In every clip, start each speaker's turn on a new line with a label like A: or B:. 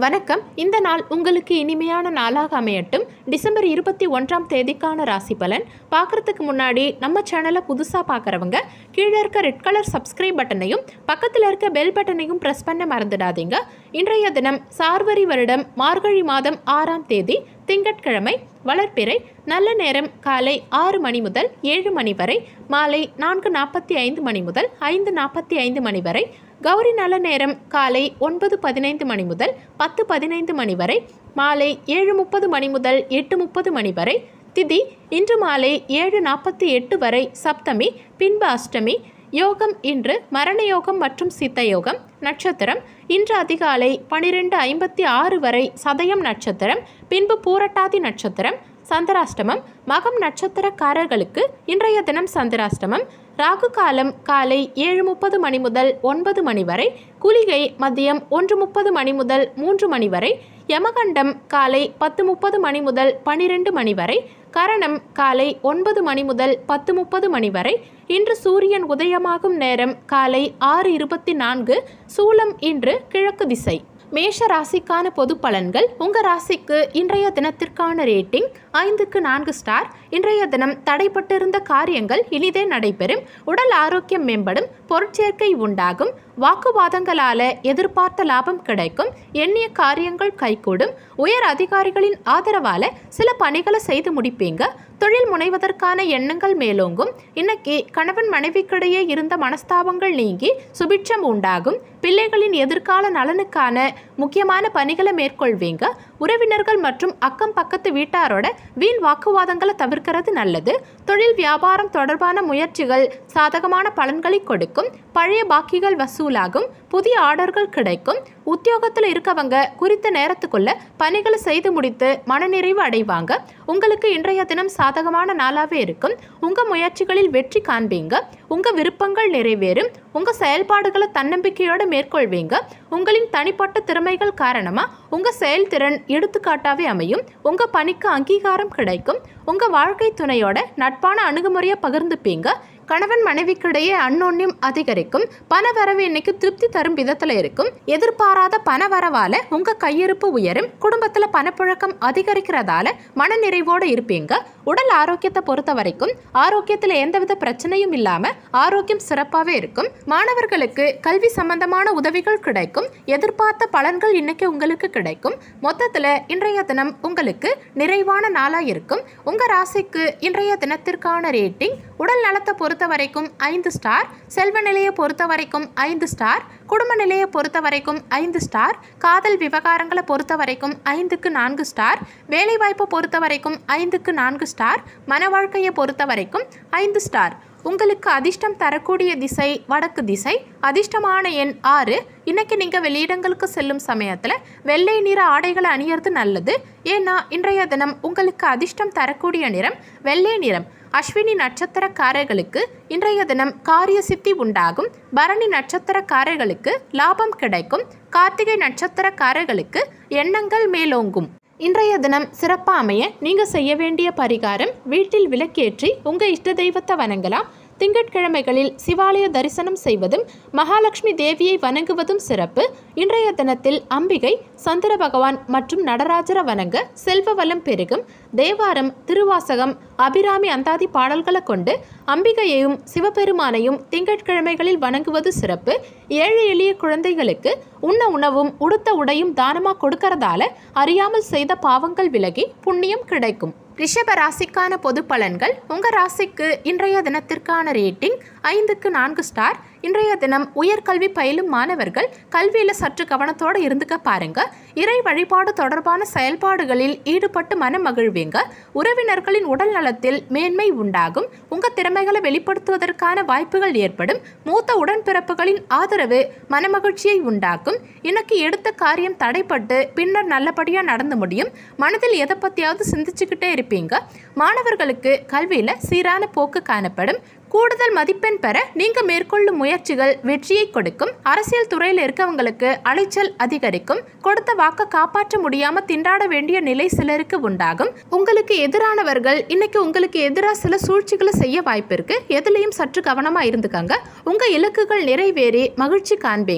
A: வணக்கம் இந்த நாள் உங்களுக்கு இனிமையான நாளாக அமையட்டும் டிசம்பர் இருபத்தி ஒன்றாம் தேதிக்கான ராசி பலன் பார்க்குறதுக்கு முன்னாடி நம்ம சேனலை புதுசாக பார்க்குறவங்க கீழே இருக்க ரெட் கலர் சப்ஸ்கிரைப் பட்டனையும் பக்கத்தில் இருக்க பெல் பட்டனையும் ப்ரெஸ் பண்ண மறந்துடாதீங்க இன்றைய தினம் சார்வரி வருடம் மார்கழி மாதம் ஆறாம் தேதி திங்கட்கிழமை வளர்ப்பிறை நல்ல நேரம் காலை ஆறு மணி முதல் ஏழு மணி வரை மாலை நான்கு நாற்பத்தி ஐந்து மணி முதல் ஐந்து நாற்பத்தி ஐந்து மணி வரை கௌரி நல்ல நேரம் காலை ஒன்பது பதினைந்து மணி முதல் பத்து பதினைந்து மணி வரை மாலை ஏழு முப்பது மணி முதல் எட்டு முப்பது மணி வரை திதி இன்று மாலை ஏழு நாற்பத்தி எட்டு வரை சப்தமி பின்பு அஷ்டமி யோகம் இன்று மரண யோகம் மற்றும் சித்த யோகம் நட்சத்திரம் இன்று அதிகாலை பனிரெண்டு ஐம்பத்தி ஆறு வரை சதயம் நட்சத்திரம் பின்பு பூரட்டாதி நட்சத்திரம் சந்திராஷ்டமம் மகம் நட்சத்திரக்காரர்களுக்கு இன்றைய தினம் சந்திராஷ்டமம் ராகு காலம் காலை ஏழு முப்பது மணி முதல் ஒன்பது மணி வரை குளிகை மதியம் ஒன்று முப்பது மணி முதல் மூன்று மணி வரை யமகண்டம் காலை பத்து முப்பது மணி முதல் பனிரெண்டு மணி வரை கரணம் காலை ஒன்பது மணி முதல் பத்து முப்பது மணி வரை இன்று சூரியன் உதயமாகும் நேரம் காலை ஆறு இருபத்தி நான்கு சூலம் இன்று கிழக்கு திசை மேஷ ராசிக்கான பொது பலன்கள் உங்க ராசிக்கு இன்றைய தினத்திற்கான ரேட்டிங் ஐந்துக்கு நான்கு ஸ்டார் இன்றைய தினம் தடைப்பட்டிருந்த காரியங்கள் இனிதே நடைபெறும் உடல் ஆரோக்கியம் மேம்படும் பொருட்சேர்க்கை உண்டாகும் வாக்குவாதங்களால எதிர்பார்த்த லாபம் கிடைக்கும் எண்ணிய காரியங்கள் கைகூடும் உயர் அதிகாரிகளின் ஆதரவால சில பணிகளை செய்து முடிப்பீங்க தொழில் முனைவதற்கான எண்ணங்கள் மேலோங்கும் இன்னைக்கு கணவன் மனைவிக்கிடையே இருந்த மனஸ்தாபங்கள் நீங்கி சுபிட்சம் உண்டாகும் பிள்ளைகளின் எதிர்கால நலனுக்கான முக்கியமான பணிகளை மேற்கொள்வீங்க உறவினர்கள் மற்றும் அக்கம் பக்கத்து வீட்டாரோட வீண் வாக்குவாதங்களை தவிர்க்கிறது நல்லது தொழில் வியாபாரம் தொடர்பான முயற்சிகள் சாதகமான பலன்களை கொடுக்கும் பழைய பாக்கிகள் வசூலாகும் புதிய ஆர்டர்கள் கிடைக்கும் உத்தியோகத்தில் இருக்கவங்க குறித்த நேரத்துக்குள்ள பணிகளை செய்து முடித்து மனநிறைவு அடைவாங்க உங்களுக்கு இன்றைய தினம் சாதகமான நாளாவே இருக்கும் உங்க முயற்சிகளில் வெற்றி காண்பீங்க உங்க விருப்பங்கள் நிறைவேறும் உங்க செயல்பாடுகளை தன்னம்பிக்கையோட மேற்கொள்வீங்க உங்களின் தனிப்பட்ட திறமைகள் காரணமா உங்க செயல்திறன் எடுத்துக்காட்டாவே அமையும் உங்க பணிக்கு அங்கீகாரம் கிடைக்கும் உங்க வாழ்க்கை துணையோட நட்பான அணுகுமுறையை பகிர்ந்துப்பீங்க கணவன் மனைவிக்கிடையே அன்னோன்யம் அதிகரிக்கும் பண வரவு இன்னைக்கு திருப்தி தரும் விதத்துல இருக்கும் எதிர்பாராத பண வரவால உங்க கையிருப்பு உயரும் குடும்பத்துல பணப்புழக்கம் அதிகரிக்கிறதால மனநிறைவோட இருப்பீங்க உடல் ஆரோக்கியத்தை பொறுத்த வரைக்கும் ஆரோக்கியத்துல எந்தவித பிரச்சனையும் இல்லாம ஆரோக்கியம் சிறப்பாவே இருக்கும் மாணவர்களுக்கு கல்வி சம்பந்தமான உதவிகள் கிடைக்கும் எதிர்பார்த்த பலன்கள் இன்னைக்கு உங்களுக்கு கிடைக்கும் மொத்தத்துல இன்றைய தினம் உங்களுக்கு நிறைவான நாளா இருக்கும் உங்க ராசிக்கு இன்றைய தினத்திற்கான ரேட்டிங் உடல் நலத்தை பொறுத்த வரைக்கும் ஐந்து ஸ்டார் செல்வ நிலையை பொறுத்த வரைக்கும் ஐந்து ஸ்டார் குடும்ப நிலையை பொறுத்த வரைக்கும் ஐந்து ஸ்டார் காதல் விவகாரங்களை பொறுத்த வரைக்கும் ஐந்துக்கு நான்கு ஸ்டார் வேலைவாய்ப்பை பொறுத்த வரைக்கும் ஐந்துக்கு நான்கு ஸ்டார் மன வாழ்க்கையை பொறுத்த வரைக்கும் ஐந்து ஸ்டார் உங்களுக்கு அதிர்ஷ்டம் தரக்கூடிய திசை வடக்கு திசை அதிர்ஷ்டமான எண் ஆறு இன்னைக்கு நீங்கள் வெளியிடங்களுக்கு செல்லும் சமயத்தில் வெள்ளை நிற ஆடைகளை அணியறது நல்லது ஏன்னா இன்றைய தினம் உங்களுக்கு அதிர்ஷ்டம் தரக்கூடிய நிறம் வெள்ளை நிறம் அஸ்வினி நட்சத்திரக்காரர்களுக்கு இன்றைய தினம் காரிய சித்தி உண்டாகும் பரணி நட்சத்திரக்காரர்களுக்கு லாபம் கிடைக்கும் கார்த்திகை நட்சத்திரக்காரர்களுக்கு எண்ணங்கள் மேலோங்கும் இன்றைய தினம் சிறப்பாக அமைய நீங்கள் செய்ய வேண்டிய பரிகாரம் வீட்டில் விளக்கேற்றி உங்கள் இஷ்ட தெய்வத்தை வணங்கலாம் திங்கட்கிழமைகளில் சிவாலய தரிசனம் செய்வதும் மகாலட்சுமி தேவியை வணங்குவதும் சிறப்பு இன்றைய தினத்தில் அம்பிகை சந்திர பகவான் மற்றும் நடராஜர வணங்க செல்வ வளம் பெருகும் தேவாரம் திருவாசகம் அபிராமி அந்தாதி பாடல்களை கொண்டு அம்பிகையையும் சிவபெருமானையும் திங்கட்கிழமைகளில் வணங்குவது சிறப்பு ஏழை எளிய குழந்தைகளுக்கு உண்ண உணவும் உடுத்த உடையும் தானமாக கொடுக்கறதால அறியாமல் செய்த பாவங்கள் விலகி புண்ணியம் கிடைக்கும் ரிஷப ராசிக்கான பொது பலன்கள் உங்க ராசிக்கு இன்றைய தினத்திற்கான ரேட்டிங் ஐந்துக்கு நான்கு ஸ்டார் இன்றைய தினம் உயர்கல்வி பயிலும் மாணவர்கள் கல்வியில் சற்று கவனத்தோடு இருந்துக்க பாருங்க இறை வழிபாடு தொடர்பான செயல்பாடுகளில் ஈடுபட்டு மனம் மகிழ்வீங்க உறவினர்களின் உடல் நலத்தில் மேன்மை உண்டாகும் உங்க திறமைகளை வெளிப்படுத்துவதற்கான வாய்ப்புகள் ஏற்படும் மூத்த உடன்பிறப்புகளின் ஆதரவு மனமகிழ்ச்சியை உண்டாக்கும் இன்னைக்கு எடுத்த காரியம் தடைப்பட்டு பின்னர் நல்லபடியாக நடந்து முடியும் மனதில் எதை பற்றியாவது சிந்திச்சுக்கிட்டே இருப்பீங்க மாணவர்களுக்கு கல்வியில் சீரான போக்கு காணப்படும் கூடுதல் மதிப்பெண் பெற நீங்க மேற்கொள்ளும் முயற்சிகள் வெற்றியை கொடுக்கும் அரசியல் துறையில் இருக்கவங்களுக்கு அலைச்சல் அதிகரிக்கும் கொடுத்த வாக்க காப்பாற்ற முடியாம திண்டாட வேண்டிய நிலை சிலருக்கு உண்டாகும் உங்களுக்கு எதிரானவர்கள் இன்னைக்கு உங்களுக்கு எதிராக சில சூழ்ச்சிகளை செய்ய வாய்ப்பு இருக்கு எதுலையும் சற்று கவனமா இருந்துக்கங்க உங்க இலக்குகள் நிறைவேறி மகிழ்ச்சி காண்பீங்க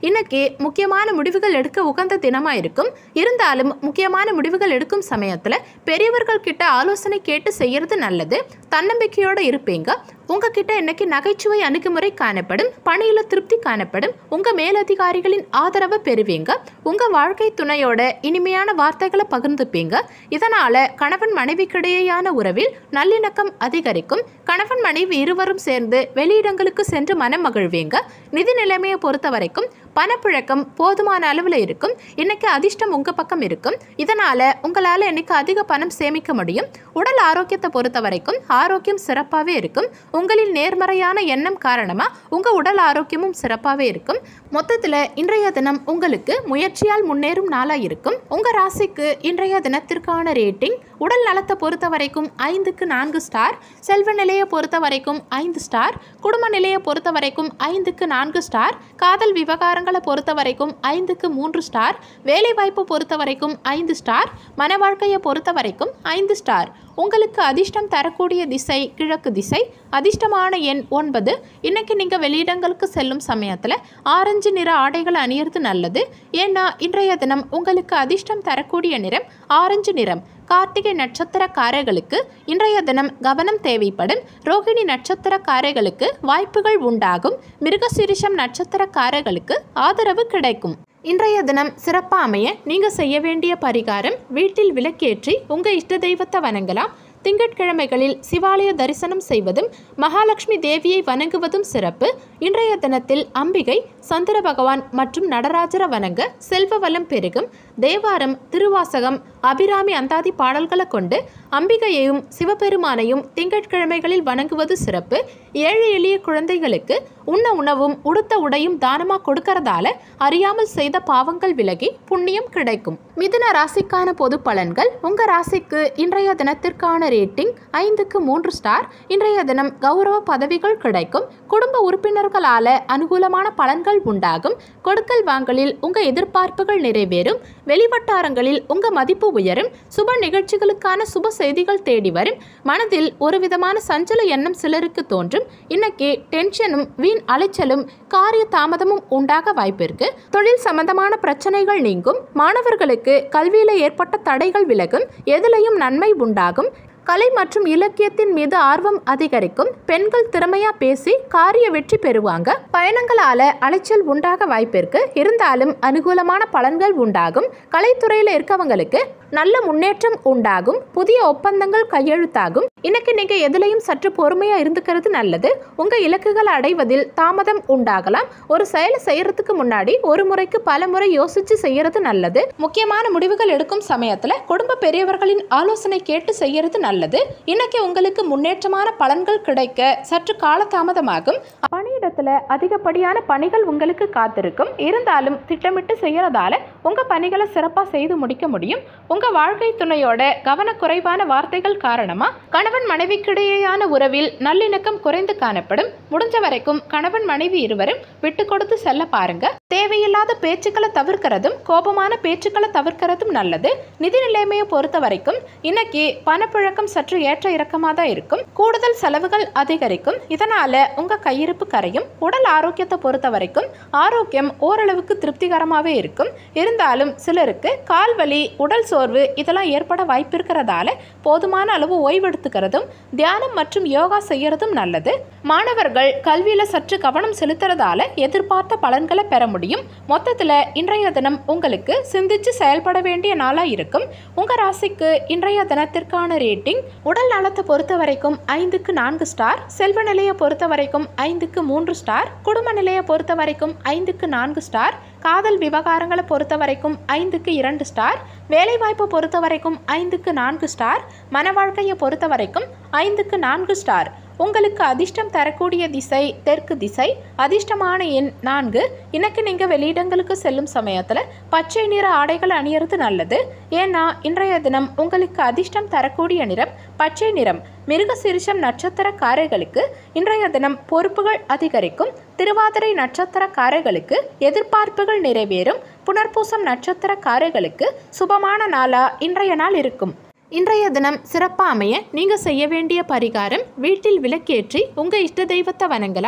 A: இன்னைக்கு முக்கியமான முடிவுகள் எடுக்க உகந்த தினமாக இருக்கும் இருந்தாலும் முக்கியமான முடிவுகள் எடுக்கும் சமயத்தில் பெரியவர்கள் கிட்ட ஆலோசனை கேட்டு செய்யறது நல்லது தன்னம்பிக்கையோடு இருப்பீங்க உங்ககிட்ட இன்னைக்கு நகைச்சுவை அணுகுமுறை காணப்படும் பணியில் திருப்தி காணப்படும் உங்க மேலதிகாரிகளின் ஆதரவை பெறுவீங்க உங்க வாழ்க்கை துணையோட இனிமையான வார்த்தைகளை பகிர்ந்துப்பீங்க இதனால கணவன் மனைவிக்கிடையேயான உறவில் நல்லிணக்கம் அதிகரிக்கும் கணவன் மனைவி இருவரும் சேர்ந்து வெளியிடங்களுக்கு சென்று மனம் மகிழ்வீங்க நிதி நிலைமையை பொறுத்த வரைக்கும் பணப்புழக்கம் போதுமான அளவில் இருக்கும் இன்னைக்கு அதிர்ஷ்டம் உங்க பக்கம் இருக்கும் இதனால உங்களால இன்னைக்கு அதிக பணம் சேமிக்க முடியும் உடல் ஆரோக்கியத்தை பொறுத்த வரைக்கும் ஆரோக்கியம் சிறப்பாகவே இருக்கும் உங்களின் நேர்மறையான எண்ணம் காரணமா உங்க உடல் ஆரோக்கியமும் சிறப்பாகவே இருக்கும் மொத்தத்தில் இன்றைய தினம் உங்களுக்கு முயற்சியால் முன்னேறும் நாளா இருக்கும் உங்க ராசிக்கு இன்றைய தினத்திற்கான ரேட்டிங் உடல் நலத்தை பொறுத்த வரைக்கும் ஐந்துக்கு நான்கு ஸ்டார் செல்வ நிலையை பொறுத்த வரைக்கும் ஐந்து ஸ்டார் குடும்ப நிலையை பொறுத்த வரைக்கும் ஐந்துக்கு நான்கு ஸ்டார் காதல் விவகாரங்களை பொறுத்த வரைக்கும் ஐந்துக்கு மூன்று ஸ்டார் வேலைவாய்ப்பு பொறுத்த வரைக்கும் ஐந்து ஸ்டார் மன வாழ்க்கையை பொறுத்த வரைக்கும் ஐந்து ஸ்டார் உங்களுக்கு அதிர்ஷ்டம் தரக்கூடிய திசை கிழக்கு திசை அதிர்ஷ்டமான எண் ஒன்பது இன்னைக்கு நீங்கள் வெளியிடங்களுக்கு செல்லும் சமயத்தில் ஆரஞ்சு நிற ஆடைகளை அணியறது நல்லது ஏன்னா இன்றைய தினம் உங்களுக்கு அதிர்ஷ்டம் தரக்கூடிய நிறம் ஆரஞ்சு நிறம் கார்த்திகை நட்சத்திரக்காரர்களுக்கு இன்றைய தினம் கவனம் தேவைப்படும் ரோகிணி நட்சத்திரக்காரர்களுக்கு வாய்ப்புகள் உண்டாகும் மிருகசிரிஷம் நட்சத்திரக்காரர்களுக்கு ஆதரவு கிடைக்கும் இன்றைய தினம் சிறப்பாக அமைய நீங்கள் செய்ய வேண்டிய பரிகாரம் வீட்டில் விளக்கேற்றி உங்கள் இஷ்ட தெய்வத்தை வணங்கலாம் திங்கட்கிழமைகளில் சிவாலய தரிசனம் செய்வதும் மகாலட்சுமி தேவியை வணங்குவதும் சிறப்பு இன்றைய தினத்தில் அம்பிகை சந்திர பகவான் மற்றும் நடராஜர வணங்க செல்வ வளம் பெருகும் தேவாரம் திருவாசகம் அபிராமி அந்தாதி பாடல்களை கொண்டு அம்பிகையையும் சிவபெருமானையும் திங்கட்கிழமைகளில் வணங்குவது சிறப்பு ஏழை எளிய குழந்தைகளுக்கு உண்ண உணவும் உடுத்த உடையும் தானமாக கொடுக்கறதால அறியாமல் செய்த பாவங்கள் விலகி புண்ணியம் கிடைக்கும் மிதுன ராசிக்கான பொது பலன்கள் உங்க ராசிக்கு இன்றைய தினத்திற்கான ரேட்டிங் ஐந்துக்கு மூன்று ஸ்டார் இன்றைய தினம் கௌரவ பதவிகள் கிடைக்கும் குடும்ப உறுப்பினர்களால அனுகூலமான பலன்கள் உண்டாகும் கொடுக்கல் வாங்கலில் உங்க எதிர்பார்ப்புகள் நிறைவேறும் வெளிவட்டாரங்களில் உங்க மதிப்பு உயரும் சுப நிகழ்ச்சிகளுக்கான சுப செய்திகள் தேடி வரும் மனதில் ஒரு விதமான சஞ்சல எண்ணம் சிலருக்கு தோன்றும் இன்னைக்கு டென்ஷனும் வீண் அலைச்சலும் காரிய தாமதமும் உண்டாக வாய்ப்பிருக்கு தொழில் சம்பந்தமான பிரச்சனைகள் நீங்கும் மாணவர்களுக்கு கல்வியில ஏற்பட்ட தடைகள் விலகும் எதிலையும் நன்மை உண்டாகும் கலை மற்றும் இலக்கியத்தின் மீது ஆர்வம் அதிகரிக்கும் பெண்கள் திறமையா பேசி காரிய வெற்றி பெறுவாங்க பயணங்களால அலைச்சல் உண்டாக வாய்ப்பிருக்கு இருந்தாலும் அனுகூலமான பலன்கள் உண்டாகும் கலைத்துறையில இருக்கவங்களுக்கு நல்ல முன்னேற்றம் உண்டாகும் புதிய ஒப்பந்தங்கள் கையெழுத்தாகும் இன்னைக்கு நீங்க எதுலையும் சற்று பொறுமையா இருந்துக்கிறது நல்லது உங்க இலக்குகளை அடைவதில் தாமதம் உண்டாகலாம் ஒரு செயலை செய்யறதுக்கு முன்னாடி ஒரு முறைக்கு பல முறை யோசிச்சு செய்யறது நல்லது முக்கியமான முடிவுகள் எடுக்கும் சமயத்துல குடும்ப பெரியவர்களின் ஆலோசனை கேட்டு செய்யறது நல்லது இன்னைக்கு உங்களுக்கு முன்னேற்றமான பலன்கள் கிடைக்க சற்று காலதாமதமாகும் பணியிடத்துல அதிகப்படியான பணிகள் உங்களுக்கு காத்திருக்கும் இருந்தாலும் திட்டமிட்டு செய்யறதால உங்க பணிகளை சிறப்பா செய்து முடிக்க முடியும் உங்க வாழ்க்கை துணையோட கவனக்குறைவான வார்த்தைகள் காரணமா கணவன் மனைவிக்கிடையேயான உறவில் நல்லிணக்கம் குறைந்து காணப்படும் முடிஞ்ச வரைக்கும் கணவன் மனைவி இருவரும் விட்டு கொடுத்து செல்ல பாருங்க தேவையில்லாத பேச்சுக்களை தவிர்க்கிறதும் கோபமான பேச்சுக்களை தவிர்க்கிறதும் நல்லது நிதி நிலைமையை பொறுத்த வரைக்கும் இன்னைக்கு பணப்புழக்கம் சற்று ஏற்ற இறக்கமாக தான் இருக்கும் கூடுதல் செலவுகள் அதிகரிக்கும் இதனால உங்க கையிருப்பு கரையும் உடல் ஆரோக்கியத்தை பொறுத்த வரைக்கும் ஆரோக்கியம் ஓரளவுக்கு திருப்திகரமாகவே இருக்கும் இருந்தாலும் சிலருக்கு கால் வலி உடல் சோர்வு இதெல்லாம் ஏற்பட வாய்ப்பு இருக்கிறதால போதுமான அளவு ஓய்வெடுத்துக்கிறதும் தியானம் மற்றும் யோகா செய்யறதும் நல்லது மாணவர்கள் கல்வியில சற்று கவனம் செலுத்துறதால எதிர்பார்த்த பலன்களை பெற முடியும் மொத்தத்துல இன்றைய தினம் உங்களுக்கு சிந்திச்சு செயல்பட வேண்டிய நாளா இருக்கும் உங்க ராசிக்கு இன்றைய தினத்திற்கான ரேட்டிங் உடல் நலத்தை பொறுத்த வரைக்கும் ஐந்துக்கு நான்கு ஸ்டார் செல்வ நிலையை பொறுத்த வரைக்கும் ஐந்துக்கு மூன்று ஸ்டார் குடும்ப நிலையை பொறுத்த வரைக்கும் ஐந்துக்கு நான்கு ஸ்டார் காதல் விவகாரங்களை பொறுத்த வரைக்கும் ஐந்துக்கு இரண்டு ஸ்டார் வேலைவாய்ப்பை பொறுத்த வரைக்கும் ஐந்துக்கு நான்கு ஸ்டார் மன வாழ்க்கையை பொறுத்த வரைக்கும் ஐந்துக்கு நான்கு ஸ்டார் உங்களுக்கு அதிர்ஷ்டம் தரக்கூடிய திசை தெற்கு திசை அதிர்ஷ்டமான எண் நான்கு இன்னைக்கு நீங்கள் வெளியிடங்களுக்கு செல்லும் சமயத்தில் பச்சை நிற ஆடைகள் அணியறது நல்லது ஏன்னா இன்றைய தினம் உங்களுக்கு அதிர்ஷ்டம் தரக்கூடிய நிறம் பச்சை நிறம் மிருகசிரிஷம் நட்சத்திரக்காரர்களுக்கு இன்றைய தினம் பொறுப்புகள் அதிகரிக்கும் திருவாதிரை நட்சத்திரக்காரர்களுக்கு எதிர்பார்ப்புகள் நிறைவேறும் புனர்பூசம் நட்சத்திரக்காரர்களுக்கு சுபமான நாளா இன்றைய நாள் இருக்கும் இன்றைய தினம் சிறப்பாக அமைய நீங்கள் செய்ய வேண்டிய பரிகாரம் வீட்டில் விளக்கேற்றி உங்கள் இஷ்ட தெய்வத்தை வணங்கலாம்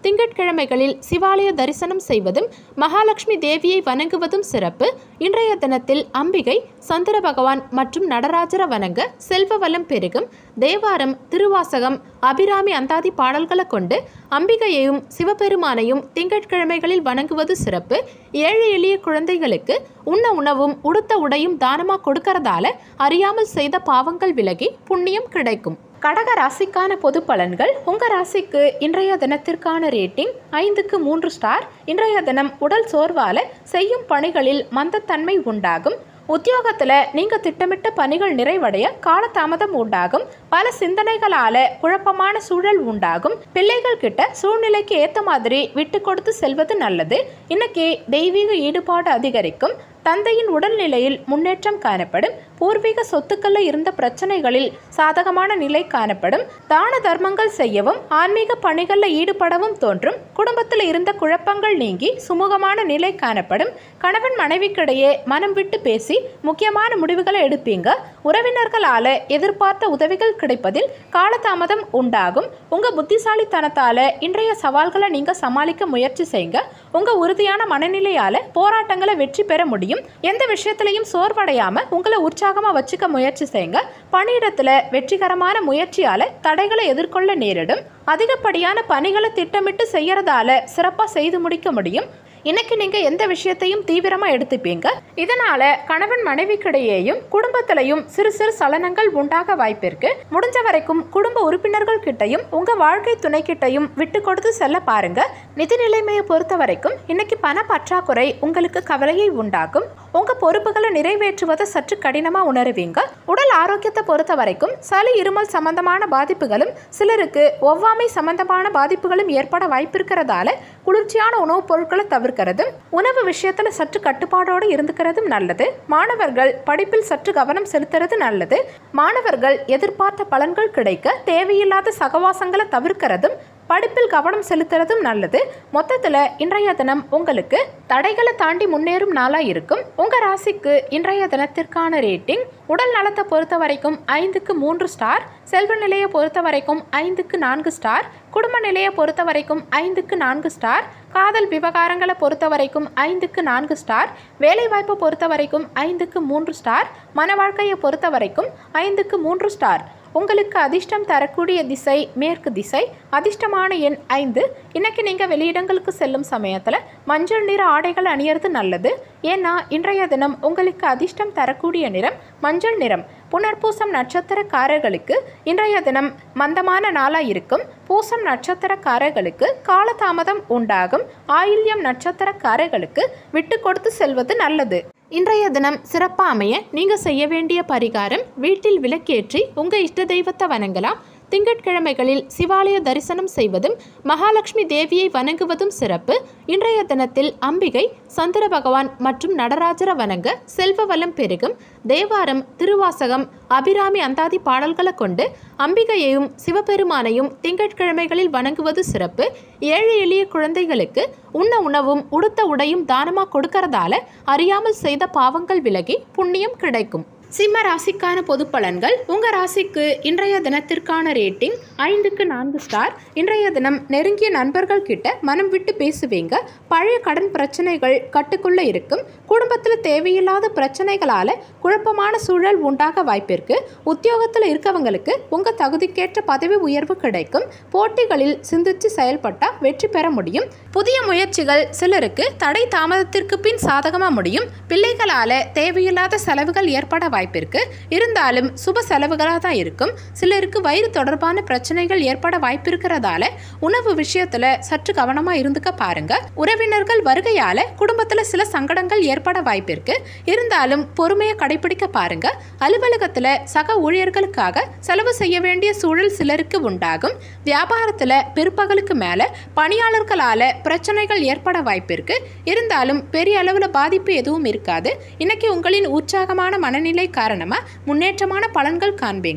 A: திங்கட்கிழமைகளில் சிவாலய தரிசனம் செய்வதும் மகாலட்சுமி தேவியை வணங்குவதும் சிறப்பு இன்றைய தினத்தில் அம்பிகை சந்திர பகவான் மற்றும் நடராஜர வணங்க செல்வ வளம் பெருகும் தேவாரம் திருவாசகம் அபிராமி அந்தாதி பாடல்களை கொண்டு அம்பிகையையும் சிவபெருமானையும் திங்கட்கிழமைகளில் வணங்குவது சிறப்பு ஏழை எளிய குழந்தைகளுக்கு உண்ண உணவும் உடுத்த உடையும் தானமாக கொடுக்கறதால அறியாமல் செய்த பாவங்கள் விலகி புண்ணியம் கிடைக்கும் கடக ராசிக்கான பொது பலன்கள் உங்கள் ராசிக்கு இன்றைய தினத்திற்கான ரேட்டிங் ஐந்துக்கு மூன்று ஸ்டார் இன்றைய தினம் உடல் சோர்வால செய்யும் பணிகளில் மந்தத்தன்மை உண்டாகும் உத்தியோகத்தில் நீங்கள் திட்டமிட்ட பணிகள் நிறைவடைய காலதாமதம் உண்டாகும் பல சிந்தனைகளால குழப்பமான சூழல் உண்டாகும் பிள்ளைகள் கிட்ட சூழ்நிலைக்கு ஏற்ற மாதிரி விட்டு கொடுத்து செல்வது நல்லது இன்னைக்கு தெய்வீக ஈடுபாடு அதிகரிக்கும் தந்தையின் உடல்நிலையில் முன்னேற்றம் காணப்படும் பூர்வீக சொத்துக்களில் இருந்த பிரச்சனைகளில் சாதகமான நிலை காணப்படும் தான தர்மங்கள் செய்யவும் ஆன்மீக பணிகளில் ஈடுபடவும் தோன்றும் குடும்பத்தில் இருந்த குழப்பங்கள் நீங்கி சுமூகமான நிலை காணப்படும் கணவன் மனைவிக்கிடையே மனம் விட்டு பேசி முக்கியமான முடிவுகளை எடுப்பீங்க உறவினர்களால எதிர்பார்த்த உதவிகள் கிடைப்பதில் காலதாமதம் உண்டாகும் உங்க புத்திசாலித்தனத்தால இன்றைய சவால்களை நீங்க சமாளிக்க முயற்சி செய்யுங்க உங்க உறுதியான மனநிலையால போராட்டங்களை வெற்றி பெற முடியும் எந்த விஷயத்திலையும் சோர்வடையாம உங்களை உற்சாகமா வச்சுக்க முயற்சி செய்யுங்க பணியிடத்துல வெற்றிகரமான முயற்சியால தடைகளை எதிர்கொள்ள நேரிடும் அதிகப்படியான பணிகளை திட்டமிட்டு செய்யறதால சிறப்பா செய்து முடிக்க முடியும் இன்னைக்கு நீங்க எந்த விஷயத்தையும் தீவிரமா எடுத்துப்பீங்க இதனால கணவன் மனைவிக்கிடையேயும் குடும்பத்திலையும் சிறு சிறு சலனங்கள் உண்டாக வாய்ப்பிருக்கு முடிஞ்ச வரைக்கும் குடும்ப உறுப்பினர்கள் கிட்டையும் உங்க வாழ்க்கை துணை கிட்டையும் விட்டு கொடுத்து செல்ல பாருங்க நிதி நிலைமையை பொறுத்த வரைக்கும் இன்னைக்கு பண பற்றாக்குறை உங்களுக்கு கவலையை உண்டாக்கும் உங்க பொறுப்புகளை நிறைவேற்றுவதை சற்று கடினமா உணருவீங்க உடல் ஆரோக்கியத்தை பொறுத்த வரைக்கும் சளி இருமல் சம்பந்தமான பாதிப்புகளும் சிலருக்கு ஒவ்வாமை சம்பந்தமான பாதிப்புகளும் ஏற்பட வாய்ப்பிருக்கிறதால குளிர்ச்சியான உணவுப் பொருட்களை தவிர்க்கிறதும் உணவு விஷயத்துல சற்று கட்டுப்பாடோடு இருந்துக்கிறதும் நல்லது மாணவர்கள் படிப்பில் சற்று கவனம் செலுத்துறது நல்லது மாணவர்கள் எதிர்பார்த்த பலன்கள் கிடைக்க தேவையில்லாத சகவாசங்களை தவிர்க்கிறதும் படிப்பில் கவனம் செலுத்துறதும் நல்லது மொத்தத்தில் இன்றைய தினம் உங்களுக்கு தடைகளை தாண்டி முன்னேறும் நாளாக இருக்கும் உங்கள் ராசிக்கு இன்றைய தினத்திற்கான ரேட்டிங் உடல் நலத்தை பொறுத்த வரைக்கும் ஐந்துக்கு மூன்று ஸ்டார் செல்வ நிலையை பொறுத்த வரைக்கும் ஐந்துக்கு நான்கு ஸ்டார் குடும்ப நிலையை பொறுத்த வரைக்கும் ஐந்துக்கு நான்கு ஸ்டார் காதல் விவகாரங்களை பொறுத்த வரைக்கும் ஐந்துக்கு நான்கு ஸ்டார் வேலைவாய்ப்பை பொறுத்த வரைக்கும் ஐந்துக்கு மூன்று ஸ்டார் மன வாழ்க்கையை பொறுத்த வரைக்கும் ஐந்துக்கு மூன்று ஸ்டார் உங்களுக்கு அதிர்ஷ்டம் தரக்கூடிய திசை மேற்கு திசை அதிர்ஷ்டமான எண் ஐந்து இன்னைக்கு நீங்கள் வெளியிடங்களுக்கு செல்லும் சமயத்தில் மஞ்சள் நிற ஆடைகள் அணியறது நல்லது ஏன்னா இன்றைய தினம் உங்களுக்கு அதிர்ஷ்டம் தரக்கூடிய நிறம் மஞ்சள் நிறம் புனர்பூசம் நட்சத்திரக்காரர்களுக்கு இன்றைய தினம் மந்தமான நாளாக இருக்கும் பூசம் நட்சத்திரக்காரர்களுக்கு காலதாமதம் உண்டாகும் ஆயில்யம் நட்சத்திரக்காரர்களுக்கு விட்டு கொடுத்து செல்வது நல்லது இன்றைய தினம் சிறப்பாக அமைய நீங்கள் செய்ய வேண்டிய பரிகாரம் வீட்டில் விளக்கேற்றி உங்கள் இஷ்ட தெய்வத்தை வணங்கலாம் திங்கட்கிழமைகளில் சிவாலய தரிசனம் செய்வதும் மகாலட்சுமி தேவியை வணங்குவதும் சிறப்பு இன்றைய தினத்தில் அம்பிகை சந்திர பகவான் மற்றும் நடராஜர வணங்க செல்வ வளம் பெருகும் தேவாரம் திருவாசகம் அபிராமி அந்தாதி பாடல்களை கொண்டு அம்பிகையையும் சிவபெருமானையும் திங்கட்கிழமைகளில் வணங்குவது சிறப்பு ஏழை எளிய குழந்தைகளுக்கு உண்ண உணவும் உடுத்த உடையும் தானமாக கொடுக்கறதால அறியாமல் செய்த பாவங்கள் விலகி புண்ணியம் கிடைக்கும் சிம்ம ராசிக்கான பொது பலன்கள் உங்கள் ராசிக்கு இன்றைய தினத்திற்கான ரேட்டிங் ஐந்துக்கு நான்கு ஸ்டார் இன்றைய தினம் நெருங்கிய நண்பர்கள் கிட்ட மனம் விட்டு பேசுவீங்க பழைய கடன் பிரச்சனைகள் கட்டுக்குள்ளே இருக்கும் குடும்பத்தில் தேவையில்லாத பிரச்சனைகளால் குழப்பமான சூழல் உண்டாக வாய்ப்பிருக்கு உத்தியோகத்தில் இருக்கவங்களுக்கு உங்கள் தகுதிக்கேற்ற பதவி உயர்வு கிடைக்கும் போட்டிகளில் சிந்திச்சு செயல்பட்டால் வெற்றி பெற முடியும் புதிய முயற்சிகள் சிலருக்கு தடை தாமதத்திற்கு பின் சாதகமாக முடியும் பிள்ளைகளால் தேவையில்லாத செலவுகள் ஏற்பட வாய்ப்பிருக்கு இருந்தாலும் சுப செலவுகளாக தான் இருக்கும் சிலருக்கு வயிறு தொடர்பான பிரச்சனைகள் ஏற்பட வாய்ப்பிருக்கிறதால உணவு விஷயத்துல சற்று கவனமா இருந்துக்க பாருங்க உறவினர்கள் வருகையால குடும்பத்துல சில சங்கடங்கள் ஏற்பட வாய்ப்பிருக்கு இருந்தாலும் பொறுமையை கடைபிடிக்க பாருங்க அலுவலகத்துல சக ஊழியர்களுக்காக செலவு செய்ய வேண்டிய சூழல் சிலருக்கு உண்டாகும் வியாபாரத்துல பிற்பகலுக்கு மேல பணியாளர்களால பிரச்சனைகள் ஏற்பட வாய்ப்பிருக்கு இருந்தாலும் பெரிய அளவுல பாதிப்பு எதுவும் இருக்காது இன்னைக்கு உங்களின் உற்சாகமான மனநிலை காரணமா முன்னேற்றமான பலன்கள் காண்பீங்க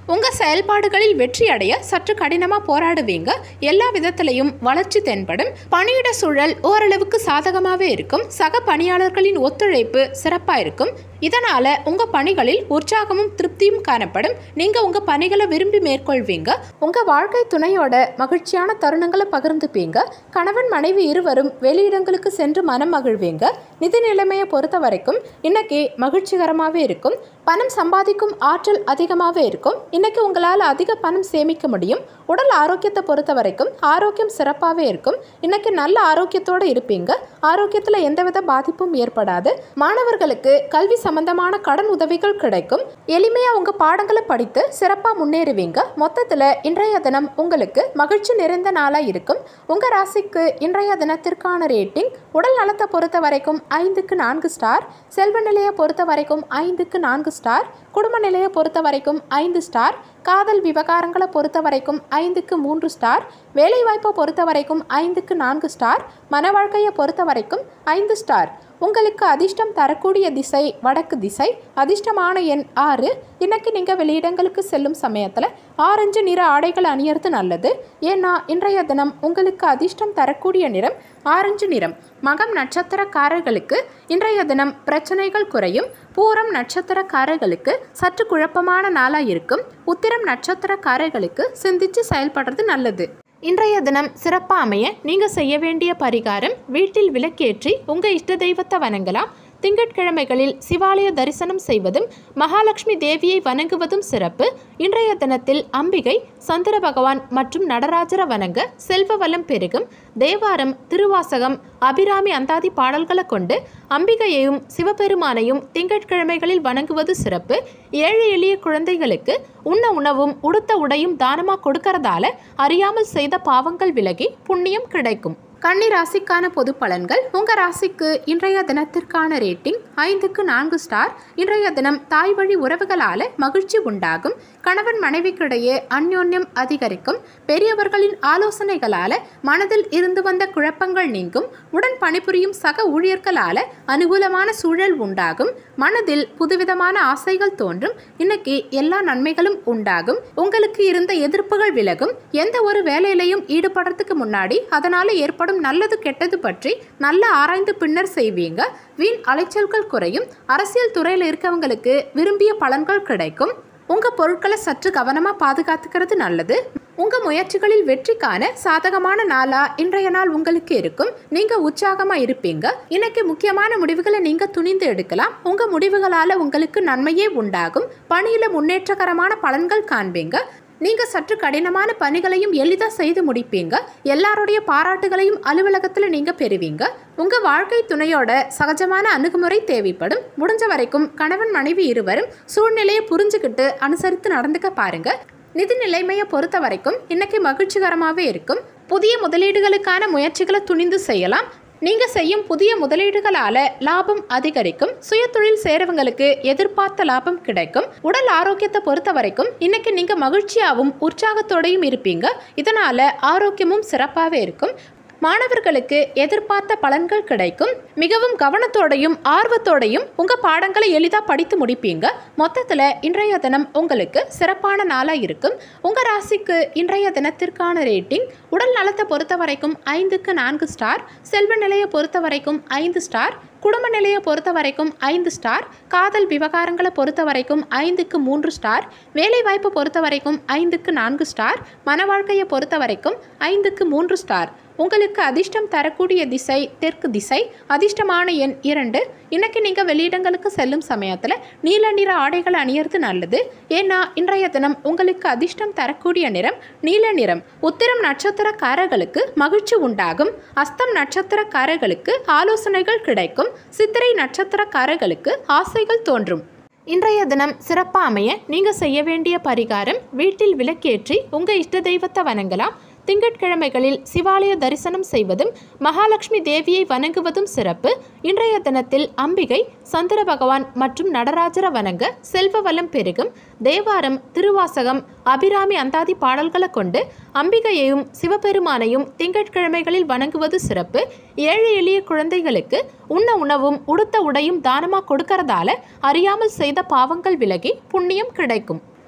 A: உங்கள் செயல்பாடுகளில் வெற்றி அடைய சற்று கடினமாக போராடுவீங்க எல்லா விதத்திலையும் வளர்ச்சி தென்படும் பணியிட சூழல் ஓரளவுக்கு சாதகமாகவே இருக்கும் சக பணியாளர்களின் ஒத்துழைப்பு சிறப்பாக இருக்கும் இதனால் உங்கள் பணிகளில் உற்சாகமும் திருப்தியும் காணப்படும் நீங்கள் உங்கள் பணிகளை விரும்பி மேற்கொள்வீங்க உங்கள் வாழ்க்கை துணையோட மகிழ்ச்சியான தருணங்களை பகிர்ந்துப்பீங்க கணவன் மனைவி இருவரும் வெளியிடங்களுக்கு சென்று மனம் மகிழ்வீங்க நிதி நிலைமையை பொறுத்த வரைக்கும் இன்னைக்கு மகிழ்ச்சிகரமாகவே இருக்கும் பணம் சம்பாதிக்கும் ஆற்றல் அதிகமாகவே இருக்கும் இன்னைக்கு உங்களால் அதிக பணம் சேமிக்க முடியும் உடல் ஆரோக்கியத்தை பொறுத்த வரைக்கும் ஆரோக்கியம் சிறப்பாகவே இருக்கும் இன்னைக்கு நல்ல ஆரோக்கியத்தோடு இருப்பீங்க ஆரோக்கியத்தில் எந்தவித பாதிப்பும் ஏற்படாது மாணவர்களுக்கு கல்வி சம்பந்தமான கடன் உதவிகள் கிடைக்கும் எளிமையாக உங்கள் பாடங்களை படித்து சிறப்பாக முன்னேறுவீங்க மொத்தத்தில் இன்றைய தினம் உங்களுக்கு மகிழ்ச்சி நிறைந்த நாளாக இருக்கும் உங்கள் ராசிக்கு இன்றைய தினத்திற்கான ரேட்டிங் உடல் நலத்தை பொறுத்த வரைக்கும் ஐந்துக்கு நான்கு ஸ்டார் செல்வ நிலையை பொறுத்த வரைக்கும் ஐந்துக்கு நான்கு ஸ்டார் குடும்ப நிலையை பொறுத்த வரைக்கும் ஐந்து ஸ்டார் காதல் விவகாரங்களை பொறுத்த வரைக்கும் ஐந்துக்கு மூன்று ஸ்டார் வேலைவாய்ப்பை பொறுத்த வரைக்கும் ஐந்துக்கு நான்கு ஸ்டார் மன வாழ்க்கையை பொறுத்த வரைக்கும் ஐந்து ஸ்டார் உங்களுக்கு அதிர்ஷ்டம் தரக்கூடிய திசை வடக்கு திசை அதிர்ஷ்டமான எண் ஆறு இன்னைக்கு நீங்கள் வெளியிடங்களுக்கு செல்லும் சமயத்தில் ஆரஞ்சு நிற ஆடைகள் அணியறது நல்லது ஏன்னா இன்றைய தினம் உங்களுக்கு அதிர்ஷ்டம் தரக்கூடிய நிறம் ஆரஞ்சு நிறம் மகம் நட்சத்திரக்காரர்களுக்கு இன்றைய தினம் பிரச்சனைகள் குறையும் பூரம் நட்சத்திரக்காரர்களுக்கு சற்று குழப்பமான நாளாக இருக்கும் உத்திரம் நட்சத்திரக்காரர்களுக்கு சிந்திச்சு செயல்படுறது நல்லது இன்றைய தினம் சிறப்பாக அமைய நீங்கள் செய்ய வேண்டிய பரிகாரம் வீட்டில் விளக்கேற்றி உங்கள் இஷ்ட தெய்வத்தை வணங்கலாம் திங்கட்கிழமைகளில் சிவாலய தரிசனம் செய்வதும் மகாலட்சுமி தேவியை வணங்குவதும் சிறப்பு இன்றைய தினத்தில் அம்பிகை சந்திர பகவான் மற்றும் நடராஜர வணங்க செல்வ வளம் பெருகும் தேவாரம் திருவாசகம் அபிராமி அந்தாதி பாடல்களை கொண்டு அம்பிகையையும் சிவபெருமானையும் திங்கட்கிழமைகளில் வணங்குவது சிறப்பு ஏழை எளிய குழந்தைகளுக்கு உண்ண உணவும் உடுத்த உடையும் தானமாக கொடுக்கறதால அறியாமல் செய்த பாவங்கள் விலகி புண்ணியம் கிடைக்கும் கன்னி ராசிக்கான பொது பலன்கள் உங்கள் ராசிக்கு இன்றைய தினத்திற்கான ரேட்டிங் ஐந்துக்கு நான்கு ஸ்டார் இன்றைய தினம் தாய் வழி உறவுகளால் மகிழ்ச்சி உண்டாகும் கணவன் மனைவிக்கிடையே அந்யோன்யம் அதிகரிக்கும் பெரியவர்களின் ஆலோசனைகளால் மனதில் இருந்து வந்த குழப்பங்கள் நீங்கும் உடன் பணிபுரியும் சக ஊழியர்களால் அனுகூலமான சூழல் உண்டாகும் மனதில் புதுவிதமான ஆசைகள் தோன்றும் இன்னைக்கு எல்லா நன்மைகளும் உண்டாகும் உங்களுக்கு இருந்த எதிர்ப்புகள் விலகும் எந்த ஒரு வேலையிலையும் ஈடுபடுறதுக்கு முன்னாடி அதனால ஏற்படும் நல்லது கெட்டது பற்றி நல்ல ஆராய்ந்து பின்னர் செய்வீங்க வீண் அலைச்சல்கள் குறையும் அரசியல் துறையில் இருக்கவங்களுக்கு விரும்பிய பலன்கள் கிடைக்கும் உங்கள் பொருட்களை சற்று கவனமாக பாதுகாத்துக்கிறது நல்லது உங்கள் முயற்சிகளில் வெற்றி காண சாதகமான நாளா இன்றைய நாள் உங்களுக்கு இருக்கும் நீங்கள் உற்சாகமாக இருப்பீங்க இன்னைக்கு முக்கியமான முடிவுகளை நீங்கள் துணிந்து எடுக்கலாம் உங்கள் முடிவுகளால் உங்களுக்கு நன்மையே உண்டாகும் பணியில் முன்னேற்றகரமான பலன்கள் காண்பீங்க நீங்க சற்று கடினமான பணிகளையும் எளிதாக செய்து முடிப்பீங்க எல்லாருடைய பாராட்டுகளையும் அலுவலகத்தில் நீங்க பெறுவீங்க உங்க வாழ்க்கை துணையோட சகஜமான அணுகுமுறை தேவைப்படும் முடிஞ்ச வரைக்கும் கணவன் மனைவி இருவரும் சூழ்நிலையை புரிஞ்சுக்கிட்டு அனுசரித்து நடந்துக்க பாருங்க நிதி நிலைமையை பொறுத்த வரைக்கும் இன்னைக்கு மகிழ்ச்சிகரமாகவே இருக்கும் புதிய முதலீடுகளுக்கான முயற்சிகளை துணிந்து செய்யலாம் நீங்கள் செய்யும் புதிய முதலீடுகளால் லாபம் அதிகரிக்கும் சுயதொழில் சேரவங்களுக்கு எதிர்பார்த்த லாபம் கிடைக்கும் உடல் ஆரோக்கியத்தை பொறுத்த வரைக்கும் இன்னைக்கு நீங்கள் மகிழ்ச்சியாகவும் உற்சாகத்தோடையும் இருப்பீங்க இதனால் ஆரோக்கியமும் சிறப்பாகவே இருக்கும் மாணவர்களுக்கு எதிர்பார்த்த பலன்கள் கிடைக்கும் மிகவும் கவனத்தோடையும் ஆர்வத்தோடையும் உங்கள் பாடங்களை எளிதாக படித்து முடிப்பீங்க மொத்தத்தில் இன்றைய தினம் உங்களுக்கு சிறப்பான நாளாக இருக்கும் உங்கள் ராசிக்கு இன்றைய தினத்திற்கான ரேட்டிங் உடல் நலத்தை பொறுத்த வரைக்கும் ஐந்துக்கு நான்கு ஸ்டார் செல்வ நிலையை பொறுத்த வரைக்கும் ஐந்து ஸ்டார் குடும்ப நிலையை பொறுத்த வரைக்கும் ஐந்து ஸ்டார் காதல் விவகாரங்களை பொறுத்த வரைக்கும் ஐந்துக்கு மூன்று ஸ்டார் வேலை வாய்ப்பு பொறுத்த வரைக்கும் ஐந்துக்கு நான்கு ஸ்டார் மன வாழ்க்கையை பொறுத்த வரைக்கும் ஐந்துக்கு மூன்று ஸ்டார் உங்களுக்கு அதிர்ஷ்டம் தரக்கூடிய திசை தெற்கு திசை அதிர்ஷ்டமான எண் இரண்டு இன்னைக்கு நீங்கள் வெளியிடங்களுக்கு செல்லும் சமயத்தில் நீல நிற ஆடைகள் அணியறது நல்லது ஏன்னா இன்றைய தினம் உங்களுக்கு அதிர்ஷ்டம் தரக்கூடிய நிறம் நீல நிறம் உத்திரம் நட்சத்திரக்காரர்களுக்கு மகிழ்ச்சி உண்டாகும் அஸ்தம் நட்சத்திரக்காரர்களுக்கு ஆலோசனைகள் கிடைக்கும் சித்திரை நட்சத்திரக்காரர்களுக்கு ஆசைகள் தோன்றும் இன்றைய தினம் சிறப்பாக அமைய நீங்கள் செய்ய வேண்டிய பரிகாரம் வீட்டில் விளக்கேற்றி உங்கள் இஷ்ட தெய்வத்தை வணங்கலாம் திங்கட்கிழமைகளில் சிவாலய தரிசனம் செய்வதும் மகாலட்சுமி தேவியை வணங்குவதும் சிறப்பு இன்றைய தினத்தில் அம்பிகை சந்திர பகவான் மற்றும் நடராஜர வணங்க செல்வ வளம் பெருகும் தேவாரம் திருவாசகம் அபிராமி அந்தாதி பாடல்களை கொண்டு அம்பிகையையும் சிவபெருமானையும் திங்கட்கிழமைகளில் வணங்குவது சிறப்பு ஏழை எளிய குழந்தைகளுக்கு உண்ண உணவும் உடுத்த உடையும் தானமாக கொடுக்கறதால அறியாமல் செய்த பாவங்கள் விலகி புண்ணியம் கிடைக்கும்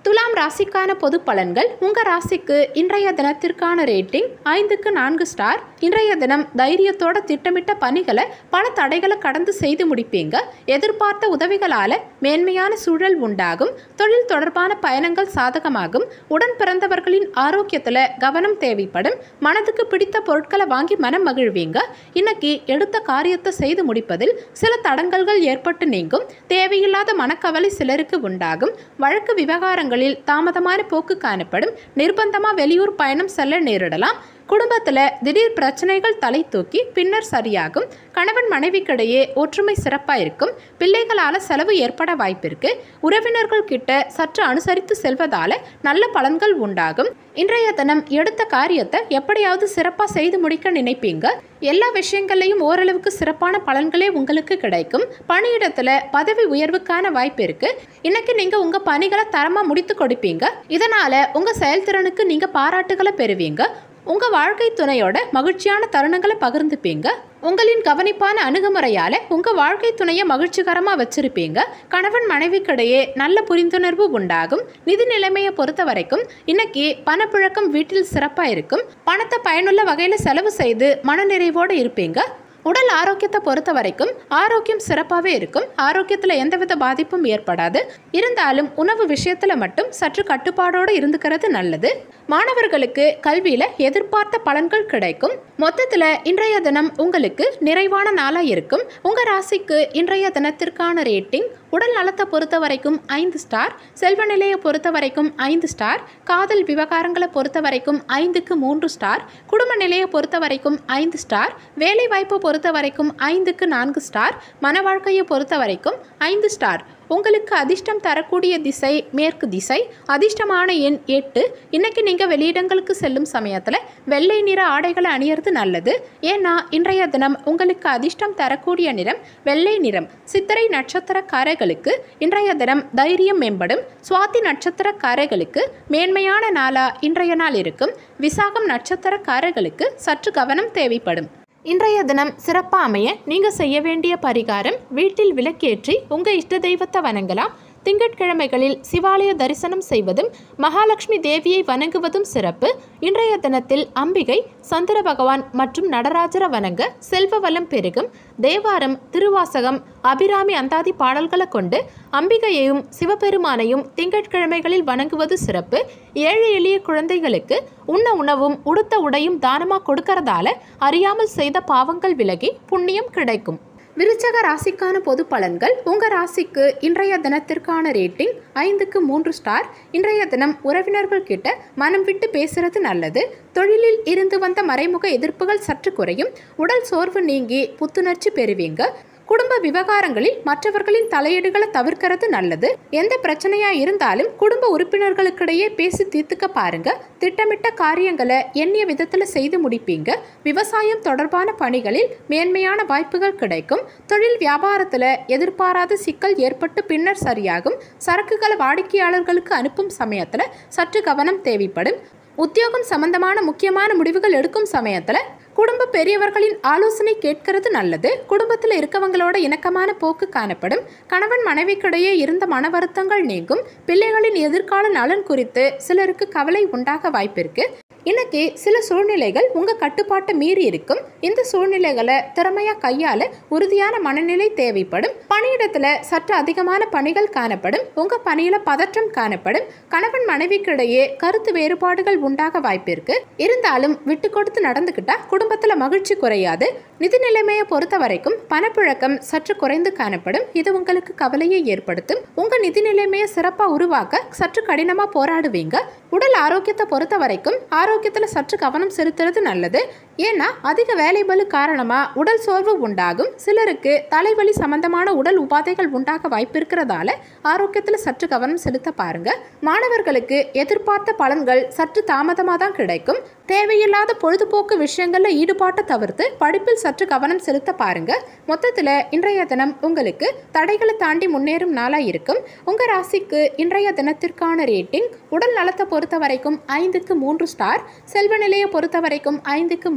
A: துலாம் ராசிக்கான பொது பலன்கள் உங்கள் ராசிக்கு இன்றைய தினத்திற்கான ரேட்டிங் ஐந்துக்கு நான்கு ஸ்டார் இன்றைய தினம் தைரியத்தோட திட்டமிட்ட பணிகளை பல தடைகளை கடந்து செய்து முடிப்பீங்க எதிர்பார்த்த உதவிகளால் மேன்மையான சூழல் உண்டாகும் தொழில் தொடர்பான பயணங்கள் சாதகமாகும் உடன் பிறந்தவர்களின் ஆரோக்கியத்தில் கவனம் தேவைப்படும் மனதுக்கு பிடித்த பொருட்களை வாங்கி மனம் மகிழ்வீங்க இன்னைக்கு எடுத்த காரியத்தை செய்து முடிப்பதில் சில தடங்கல்கள் ஏற்பட்டு நீங்கும் தேவையில்லாத மனக்கவலை சிலருக்கு உண்டாகும் வழக்கு விவகாரங்களில் தாமதமான போக்கு காணப்படும் நிர்பந்தமாக வெளியூர் பயணம் செல்ல நேரிடலாம் குடும்பத்தில் திடீர் பிரச்சனைகள் தலை தூக்கி பின்னர் சரியாகும் கணவன் மனைவிக்கிடையே ஒற்றுமை சிறப்பாக இருக்கும் பிள்ளைகளால் செலவு ஏற்பட வாய்ப்பிருக்கு உறவினர்கள் கிட்ட சற்று அனுசரித்து செல்வதால நல்ல பலன்கள் உண்டாகும் இன்றைய தினம் எடுத்த காரியத்தை எப்படியாவது சிறப்பாக செய்து முடிக்க நினைப்பீங்க எல்லா விஷயங்கள்லையும் ஓரளவுக்கு சிறப்பான பலன்களே உங்களுக்கு கிடைக்கும் பணியிடத்தில் பதவி உயர்வுக்கான வாய்ப்பு இருக்கு இன்னைக்கு நீங்க உங்க பணிகளை தரமா முடித்து கொடுப்பீங்க இதனால உங்க செயல்திறனுக்கு நீங்க பாராட்டுகளை பெறுவீங்க உங்க வாழ்க்கை துணையோட மகிழ்ச்சியான தருணங்களை பகிர்ந்துப்பீங்க உங்களின் கவனிப்பான அணுகுமுறையால உங்க வாழ்க்கை துணையை மகிழ்ச்சிகரமா வச்சிருப்பீங்க கணவன் மனைவிக்கிடையே நல்ல புரிந்துணர்வு உண்டாகும் நிதி நிலைமையை பொறுத்த வரைக்கும் இன்னைக்கு பணப்புழக்கம் வீட்டில் சிறப்பா இருக்கும் பணத்தை பயனுள்ள வகையில செலவு செய்து மனநிறைவோடு இருப்பீங்க உடல் ஆரோக்கியத்தை பொறுத்த வரைக்கும் ஆரோக்கியம் சிறப்பாகவே இருக்கும் ஆரோக்கியத்தில் எந்தவித பாதிப்பும் ஏற்படாது இருந்தாலும் உணவு விஷயத்தில் மட்டும் சற்று கட்டுப்பாடோடு இருந்துக்கிறது நல்லது மாணவர்களுக்கு கல்வியில் எதிர்பார்த்த பலன்கள் கிடைக்கும் மொத்தத்தில் இன்றைய தினம் உங்களுக்கு நிறைவான நாளாக இருக்கும் உங்கள் ராசிக்கு இன்றைய தினத்திற்கான ரேட்டிங் உடல் நலத்தை பொறுத்த வரைக்கும் ஐந்து ஸ்டார் செல்வ நிலையை பொறுத்த வரைக்கும் ஐந்து ஸ்டார் காதல் விவகாரங்களை பொறுத்த வரைக்கும் ஐந்துக்கு மூன்று ஸ்டார் குடும்ப நிலையை பொறுத்த வரைக்கும் ஐந்து ஸ்டார் வேலை வாய்ப்பை பொறுத்த வரைக்கும் ஐந்துக்கு நான்கு ஸ்டார் மன வாழ்க்கையை பொறுத்த வரைக்கும் ஐந்து ஸ்டார் உங்களுக்கு அதிர்ஷ்டம் தரக்கூடிய திசை மேற்கு திசை அதிர்ஷ்டமான எண் எட்டு இன்னைக்கு நீங்கள் வெளியிடங்களுக்கு செல்லும் சமயத்தில் வெள்ளை நிற ஆடைகளை அணியறது நல்லது ஏன்னா இன்றைய தினம் உங்களுக்கு அதிர்ஷ்டம் தரக்கூடிய நிறம் வெள்ளை நிறம் சித்திரை நட்சத்திரக்காரர்களுக்கு இன்றைய தினம் தைரியம் மேம்படும் சுவாதி நட்சத்திரக்காரர்களுக்கு மேன்மையான நாளா இன்றைய நாள் இருக்கும் விசாகம் நட்சத்திரக்காரர்களுக்கு சற்று கவனம் தேவைப்படும் இன்றைய தினம் சிறப்பாக அமைய நீங்கள் செய்ய வேண்டிய பரிகாரம் வீட்டில் விளக்கேற்றி உங்கள் இஷ்ட தெய்வத்தை வணங்கலாம் திங்கட்கிழமைகளில் சிவாலய தரிசனம் செய்வதும் மகாலட்சுமி தேவியை வணங்குவதும் சிறப்பு இன்றைய தினத்தில் அம்பிகை சந்திர பகவான் மற்றும் நடராஜர வணங்க செல்வ வளம் பெருகும் தேவாரம் திருவாசகம் அபிராமி அந்தாதி பாடல்களை கொண்டு அம்பிகையையும் சிவபெருமானையும் திங்கட்கிழமைகளில் வணங்குவது சிறப்பு ஏழை எளிய குழந்தைகளுக்கு உண்ண உணவும் உடுத்த உடையும் தானமாக கொடுக்கறதால அறியாமல் செய்த பாவங்கள் விலகி புண்ணியம் கிடைக்கும் விருச்சக ராசிக்கான பொது பலன்கள் உங்கள் ராசிக்கு இன்றைய தினத்திற்கான ரேட்டிங் ஐந்துக்கு மூன்று ஸ்டார் இன்றைய தினம் உறவினர்கள் கிட்ட மனம் விட்டு பேசுறது நல்லது தொழிலில் இருந்து வந்த மறைமுக எதிர்ப்புகள் சற்று குறையும் உடல் சோர்வு நீங்கி புத்துணர்ச்சி பெறுவீங்க குடும்ப விவகாரங்களில் மற்றவர்களின் தலையீடுகளை தவிர்க்கிறது நல்லது எந்த பிரச்சனையா இருந்தாலும் குடும்ப உறுப்பினர்களுக்கிடையே பேசி தீர்த்துக்க பாருங்க திட்டமிட்ட காரியங்களை எண்ணிய விதத்துல செய்து முடிப்பீங்க விவசாயம் தொடர்பான பணிகளில் மேன்மையான வாய்ப்புகள் கிடைக்கும் தொழில் வியாபாரத்துல எதிர்பாராத சிக்கல் ஏற்பட்டு பின்னர் சரியாகும் சரக்குகளை வாடிக்கையாளர்களுக்கு அனுப்பும் சமயத்துல சற்று கவனம் தேவைப்படும் உத்தியோகம் சம்பந்தமான முக்கியமான முடிவுகள் எடுக்கும் சமயத்துல குடும்ப பெரியவர்களின் ஆலோசனை கேட்கிறது நல்லது குடும்பத்தில் இருக்கவங்களோட இணக்கமான போக்கு காணப்படும் கணவன் மனைவிக்கிடையே இருந்த மன வருத்தங்கள் நீங்கும் பிள்ளைகளின் எதிர்கால நலன் குறித்து சிலருக்கு கவலை உண்டாக வாய்ப்பிருக்கு இன்னைக்கு சில சூழ்நிலைகள் உங்க கட்டுப்பாட்டை மீறி இருக்கும் இந்த சூழ்நிலைகளை திறமையா கையாள உறுதியான மனநிலை தேவைப்படும் பணியிடத்துல சற்று அதிகமான பணிகள் காணப்படும் உங்க பணியில பதற்றம் காணப்படும் கணவன் மனைவிக்கிடையே கருத்து வேறுபாடுகள் உண்டாக வாய்ப்பிருக்கு இருந்தாலும் விட்டு கொடுத்து நடந்துக்கிட்டா குடும்பத்துல மகிழ்ச்சி குறையாது நிதி நிலைமையை பொறுத்த வரைக்கும் பணப்புழக்கம் சற்று குறைந்து காணப்படும் இது உங்களுக்கு கவலையை ஏற்படுத்தும் உங்க நிதி நிலைமையை சிறப்பா உருவாக்க சற்று கடினமா போராடுவீங்க உடல் ஆரோக்கியத்தை பொறுத்த வரைக்கும் ஆரோக்கியத்துல சற்று கவனம் செலுத்துறது நல்லது ஏன்னா அதிக வேலை பளு காரணமா உடல் சோர்வு உண்டாகும் சிலருக்கு தலைவலி சம்பந்தமான உடல் உபாதைகள் உண்டாக வாய்ப்பு இருக்கிறதால ஆரோக்கியத்துல சற்று கவனம் செலுத்த பாருங்க மாணவர்களுக்கு எதிர்பார்த்த பலன்கள் சற்று தாமதமாக தான் கிடைக்கும் தேவையில்லாத பொழுதுபோக்கு விஷயங்கள்ல ஈடுபாட்டை தவிர்த்து படிப்பில் சற்று கவனம் செலுத்த பாருங்க மொத்தத்தில் இன்றைய தினம் உங்களுக்கு தடைகளை தாண்டி முன்னேறும் நாளாக இருக்கும் உங்க ராசிக்கு இன்றைய தினத்திற்கான ரேட்டிங் உடல் நலத்தை பொறுத்த வரைக்கும் ஐந்துக்கு மூன்று ஸ்டார் செல்வ நிலையை பொறுத்த வரைக்கும் ஐந்துக்கு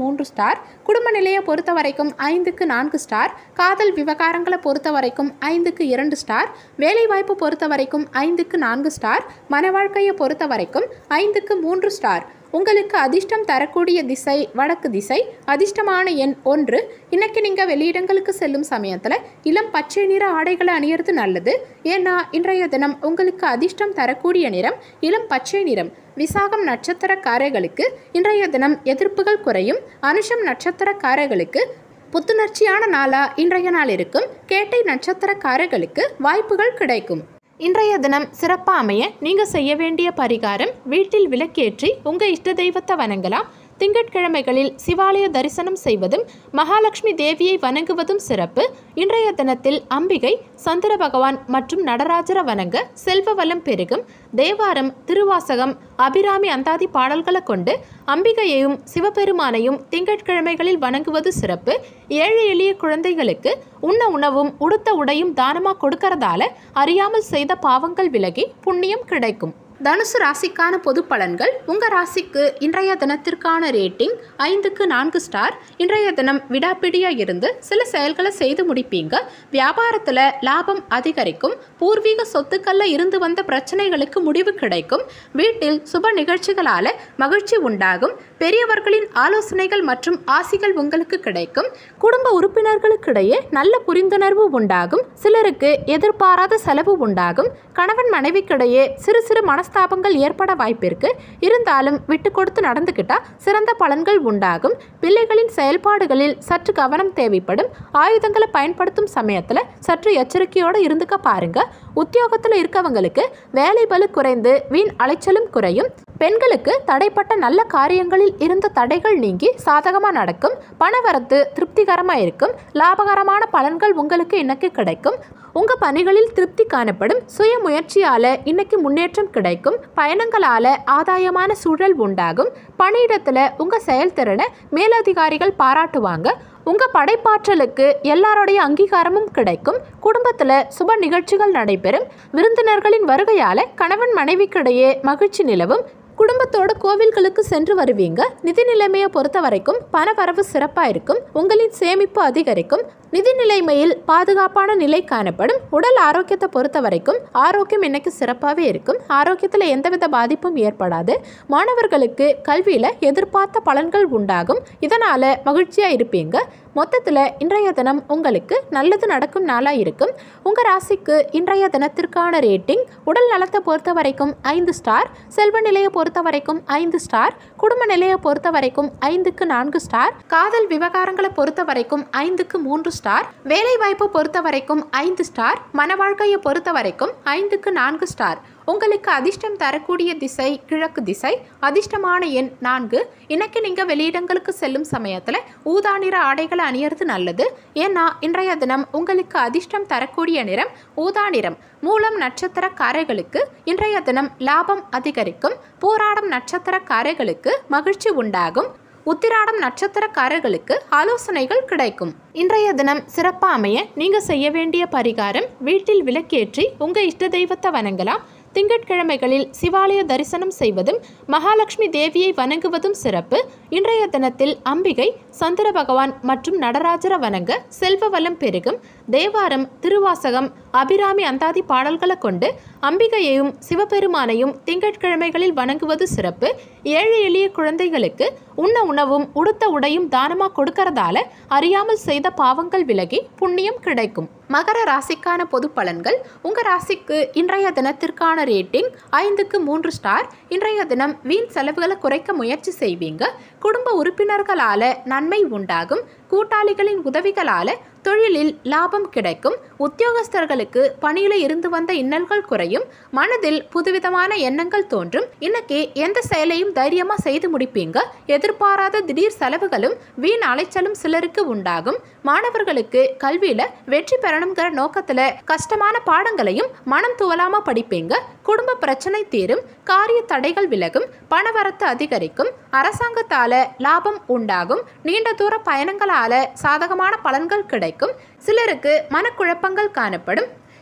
A: மூன்று ஸ்டார் குடும்ப நிலையை பொறுத்த வரைக்கும் ஐந்துக்கு நான்கு ஸ்டார் காதல் விவகாரங்களை பொறுத்த வரைக்கும் ஐந்துக்கு இரண்டு ஸ்டார் வேலைவாய்ப்பு பொறுத்த வரைக்கும் ஐந்துக்கு நான்கு ஸ்டார் மன வாழ்க்கையை பொறுத்த வரைக்கும் ஐந்துக்கு மூன்று ஸ்டார் உங்களுக்கு அதிர்ஷ்டம் தரக்கூடிய திசை வடக்கு திசை அதிர்ஷ்டமான எண் ஒன்று இன்னைக்கு நீங்கள் வெளியிடங்களுக்கு செல்லும் சமயத்தில் இளம் பச்சை நிற ஆடைகளை அணியறது நல்லது ஏன்னா இன்றைய தினம் உங்களுக்கு அதிர்ஷ்டம் தரக்கூடிய நிறம் இளம் பச்சை நிறம் விசாகம் நட்சத்திரக்காரர்களுக்கு இன்றைய தினம் எதிர்ப்புகள் குறையும் அனுஷம் நட்சத்திரக்காரர்களுக்கு புத்துணர்ச்சியான நாளா இன்றைய நாள் இருக்கும் கேட்டை நட்சத்திரக்காரர்களுக்கு வாய்ப்புகள் கிடைக்கும் இன்றைய தினம் சிறப்பாக அமைய நீங்கள் செய்ய வேண்டிய பரிகாரம் வீட்டில் விளக்கேற்றி உங்கள் இஷ்ட தெய்வத்தை வணங்கலாம் திங்கட்கிழமைகளில் சிவாலய தரிசனம் செய்வதும் மகாலட்சுமி தேவியை வணங்குவதும் சிறப்பு இன்றைய தினத்தில் அம்பிகை சந்திர பகவான் மற்றும் நடராஜர வணங்க செல்வ வளம் பெருகும் தேவாரம் திருவாசகம் அபிராமி அந்தாதி பாடல்களை கொண்டு அம்பிகையையும் சிவபெருமானையும் திங்கட்கிழமைகளில் வணங்குவது சிறப்பு ஏழை எளிய குழந்தைகளுக்கு உண்ண உணவும் உடுத்த உடையும் தானமாக கொடுக்கறதால அறியாமல் செய்த பாவங்கள் விலகி புண்ணியம் கிடைக்கும் தனுசு ராசிக்கான பொது பலன்கள் உங்கள் ராசிக்கு இன்றைய தினத்திற்கான ரேட்டிங் ஐந்துக்கு நான்கு ஸ்டார் இன்றைய தினம் விடாப்பிடியாக இருந்து சில செயல்களை செய்து முடிப்பீங்க வியாபாரத்தில் லாபம் அதிகரிக்கும் பூர்வீக சொத்துக்களில் இருந்து வந்த பிரச்சனைகளுக்கு முடிவு கிடைக்கும் வீட்டில் சுப நிகழ்ச்சிகளால் மகிழ்ச்சி உண்டாகும் பெரியவர்களின் ஆலோசனைகள் மற்றும் ஆசிகள் உங்களுக்கு கிடைக்கும் குடும்ப உறுப்பினர்களுக்கிடையே நல்ல புரிந்துணர்வு உண்டாகும் சிலருக்கு எதிர்பாராத செலவு உண்டாகும் கணவன் மனைவிக்கிடையே சிறு சிறு மனஸ்தாபங்கள் ஏற்பட வாய்ப்பிருக்கு இருந்தாலும் விட்டு கொடுத்து நடந்துக்கிட்டா சிறந்த பலன்கள் உண்டாகும் பிள்ளைகளின் செயல்பாடுகளில் சற்று கவனம் தேவைப்படும் ஆயுதங்களை பயன்படுத்தும் சமயத்தில் சற்று எச்சரிக்கையோடு இருந்துக்க பாருங்க உத்தியோகத்தில் இருக்கவங்களுக்கு வேலை பளு குறைந்து வீண் அலைச்சலும் குறையும் பெண்களுக்கு தடைப்பட்ட நல்ல காரியங்களில் இருந்த தடைகள் நீங்கி சாதகமாக நடக்கும் பணவரத்து திருப்திகரமாக இருக்கும் லாபகரமான பலன்கள் உங்களுக்கு இன்னைக்கு கிடைக்கும் உங்கள் பணிகளில் திருப்தி காணப்படும் சுய முயற்சியால் இன்னைக்கு முன்னேற்றம் கிடைக்கும் பயணங்களால் ஆதாயமான சூழல் உண்டாகும் பணியிடத்தில் உங்கள் செயல்திறனை மேலதிகாரிகள் பாராட்டுவாங்க உங்கள் படைப்பாற்றலுக்கு எல்லாருடைய அங்கீகாரமும் கிடைக்கும் குடும்பத்தில் சுப நிகழ்ச்சிகள் நடைபெறும் விருந்தினர்களின் வருகையால் கணவன் மனைவிக்கிடையே மகிழ்ச்சி நிலவும் குடும்பத்தோட கோவில்களுக்கு சென்று வருவீங்க நிதி நிலைமையை பொறுத்த வரைக்கும் பண வரவு சிறப்பாக இருக்கும் உங்களின் சேமிப்பு அதிகரிக்கும் நிதி நிலைமையில் பாதுகாப்பான நிலை காணப்படும் உடல் ஆரோக்கியத்தை பொறுத்த வரைக்கும் ஆரோக்கியம் இன்னைக்கு சிறப்பாகவே இருக்கும் ஆரோக்கியத்தில் எந்தவித பாதிப்பும் ஏற்படாது மாணவர்களுக்கு கல்வியில் எதிர்பார்த்த பலன்கள் உண்டாகும் இதனால் மகிழ்ச்சியாக இருப்பீங்க மொத்தத்தில் இன்றைய தினம் உங்களுக்கு நல்லது நடக்கும் நாளாக இருக்கும் உங்கள் ராசிக்கு இன்றைய தினத்திற்கான ரேட்டிங் உடல் நலத்தை பொறுத்த வரைக்கும் ஐந்து ஸ்டார் செல்வ நிலையை பொறுத்த வரைக்கும் ஐந்து ஸ்டார் குடும்ப நிலையை பொறுத்த வரைக்கும் ஐந்துக்கு நான்கு ஸ்டார் காதல் விவகாரங்களை பொறுத்த வரைக்கும் ஐந்துக்கு மூன்று ஸ்டார் வேலை வாய்ப்பை பொறுத்த வரைக்கும் ஐந்து ஸ்டார் மன வாழ்க்கையை பொறுத்த வரைக்கும் ஐந்துக்கு நான்கு ஸ்டார் உங்களுக்கு அதிர்ஷ்டம் தரக்கூடிய திசை கிழக்கு திசை அதிர்ஷ்டமான எண் நான்கு இன்னைக்கு நீங்கள் வெளியிடங்களுக்கு செல்லும் சமயத்தில் ஊதா நிற ஆடைகளை அணியறது நல்லது ஏன்னா இன்றைய தினம் உங்களுக்கு அதிர்ஷ்டம் தரக்கூடிய நிறம் ஊதா நிறம் மூலம் நட்சத்திரக்காரர்களுக்கு இன்றைய தினம் லாபம் அதிகரிக்கும் போராடம் நட்சத்திரக்காரர்களுக்கு மகிழ்ச்சி உண்டாகும் உத்திராடம் நட்சத்திரக்காரர்களுக்கு ஆலோசனைகள் கிடைக்கும் இன்றைய தினம் சிறப்பாக அமைய நீங்கள் செய்ய வேண்டிய பரிகாரம் வீட்டில் விளக்கேற்றி உங்கள் இஷ்ட தெய்வத்தை வணங்கலாம் திங்கட்கிழமைகளில் சிவாலய தரிசனம் செய்வதும் மகாலட்சுமி தேவியை வணங்குவதும் சிறப்பு இன்றைய தினத்தில் அம்பிகை சந்திர பகவான் மற்றும் நடராஜர வணங்க செல்வ வளம் பெருகும் தேவாரம் திருவாசகம் அபிராமி அந்தாதி பாடல்களை கொண்டு அம்பிகையையும் சிவபெருமானையும் திங்கட்கிழமைகளில் வணங்குவது சிறப்பு ஏழை எளிய குழந்தைகளுக்கு உண்ண உணவும் உடுத்த உடையும் தானமாக கொடுக்கறதால அறியாமல் செய்த பாவங்கள் விலகி புண்ணியம் கிடைக்கும் மகர ராசிக்கான பொது பலன்கள் உங்கள் ராசிக்கு இன்றைய தினத்திற்கான ரேட்டிங் ஐந்துக்கு மூன்று ஸ்டார் இன்றைய தினம் வீண் செலவுகளை குறைக்க முயற்சி செய்வீங்க குடும்ப உறுப்பினர்களால் நன்மை உண்டாகும் கூட்டாளிகளின் உதவிகளால் தொழிலில் லாபம் கிடைக்கும் உத்தியோகஸ்தர்களுக்கு பணியில இருந்து வந்த இன்னல்கள் குறையும் மனதில் புதுவிதமான எண்ணங்கள் தோன்றும் இன்னைக்கு எந்த செயலையும் தைரியமா செய்து முடிப்பீங்க எதிர்பாராத திடீர் செலவுகளும் வீண் அலைச்சலும் சிலருக்கு உண்டாகும் மாணவர்களுக்கு கல்வியில வெற்றி பெறணுங்கிற நோக்கத்துல கஷ்டமான பாடங்களையும் மனம் துவலாம படிப்பீங்க குடும்ப பிரச்சனை தீரும் காரிய தடைகள் விலகும் பணவரத்து அதிகரிக்கும் அரசாங்கத்தால லாபம் உண்டாகும் நீண்ட தூர பயணங்களால சாதகமான பலன்கள் கிடைக்கும் சிலருக்கு மனக்குழப்பங்கள் காணப்படும்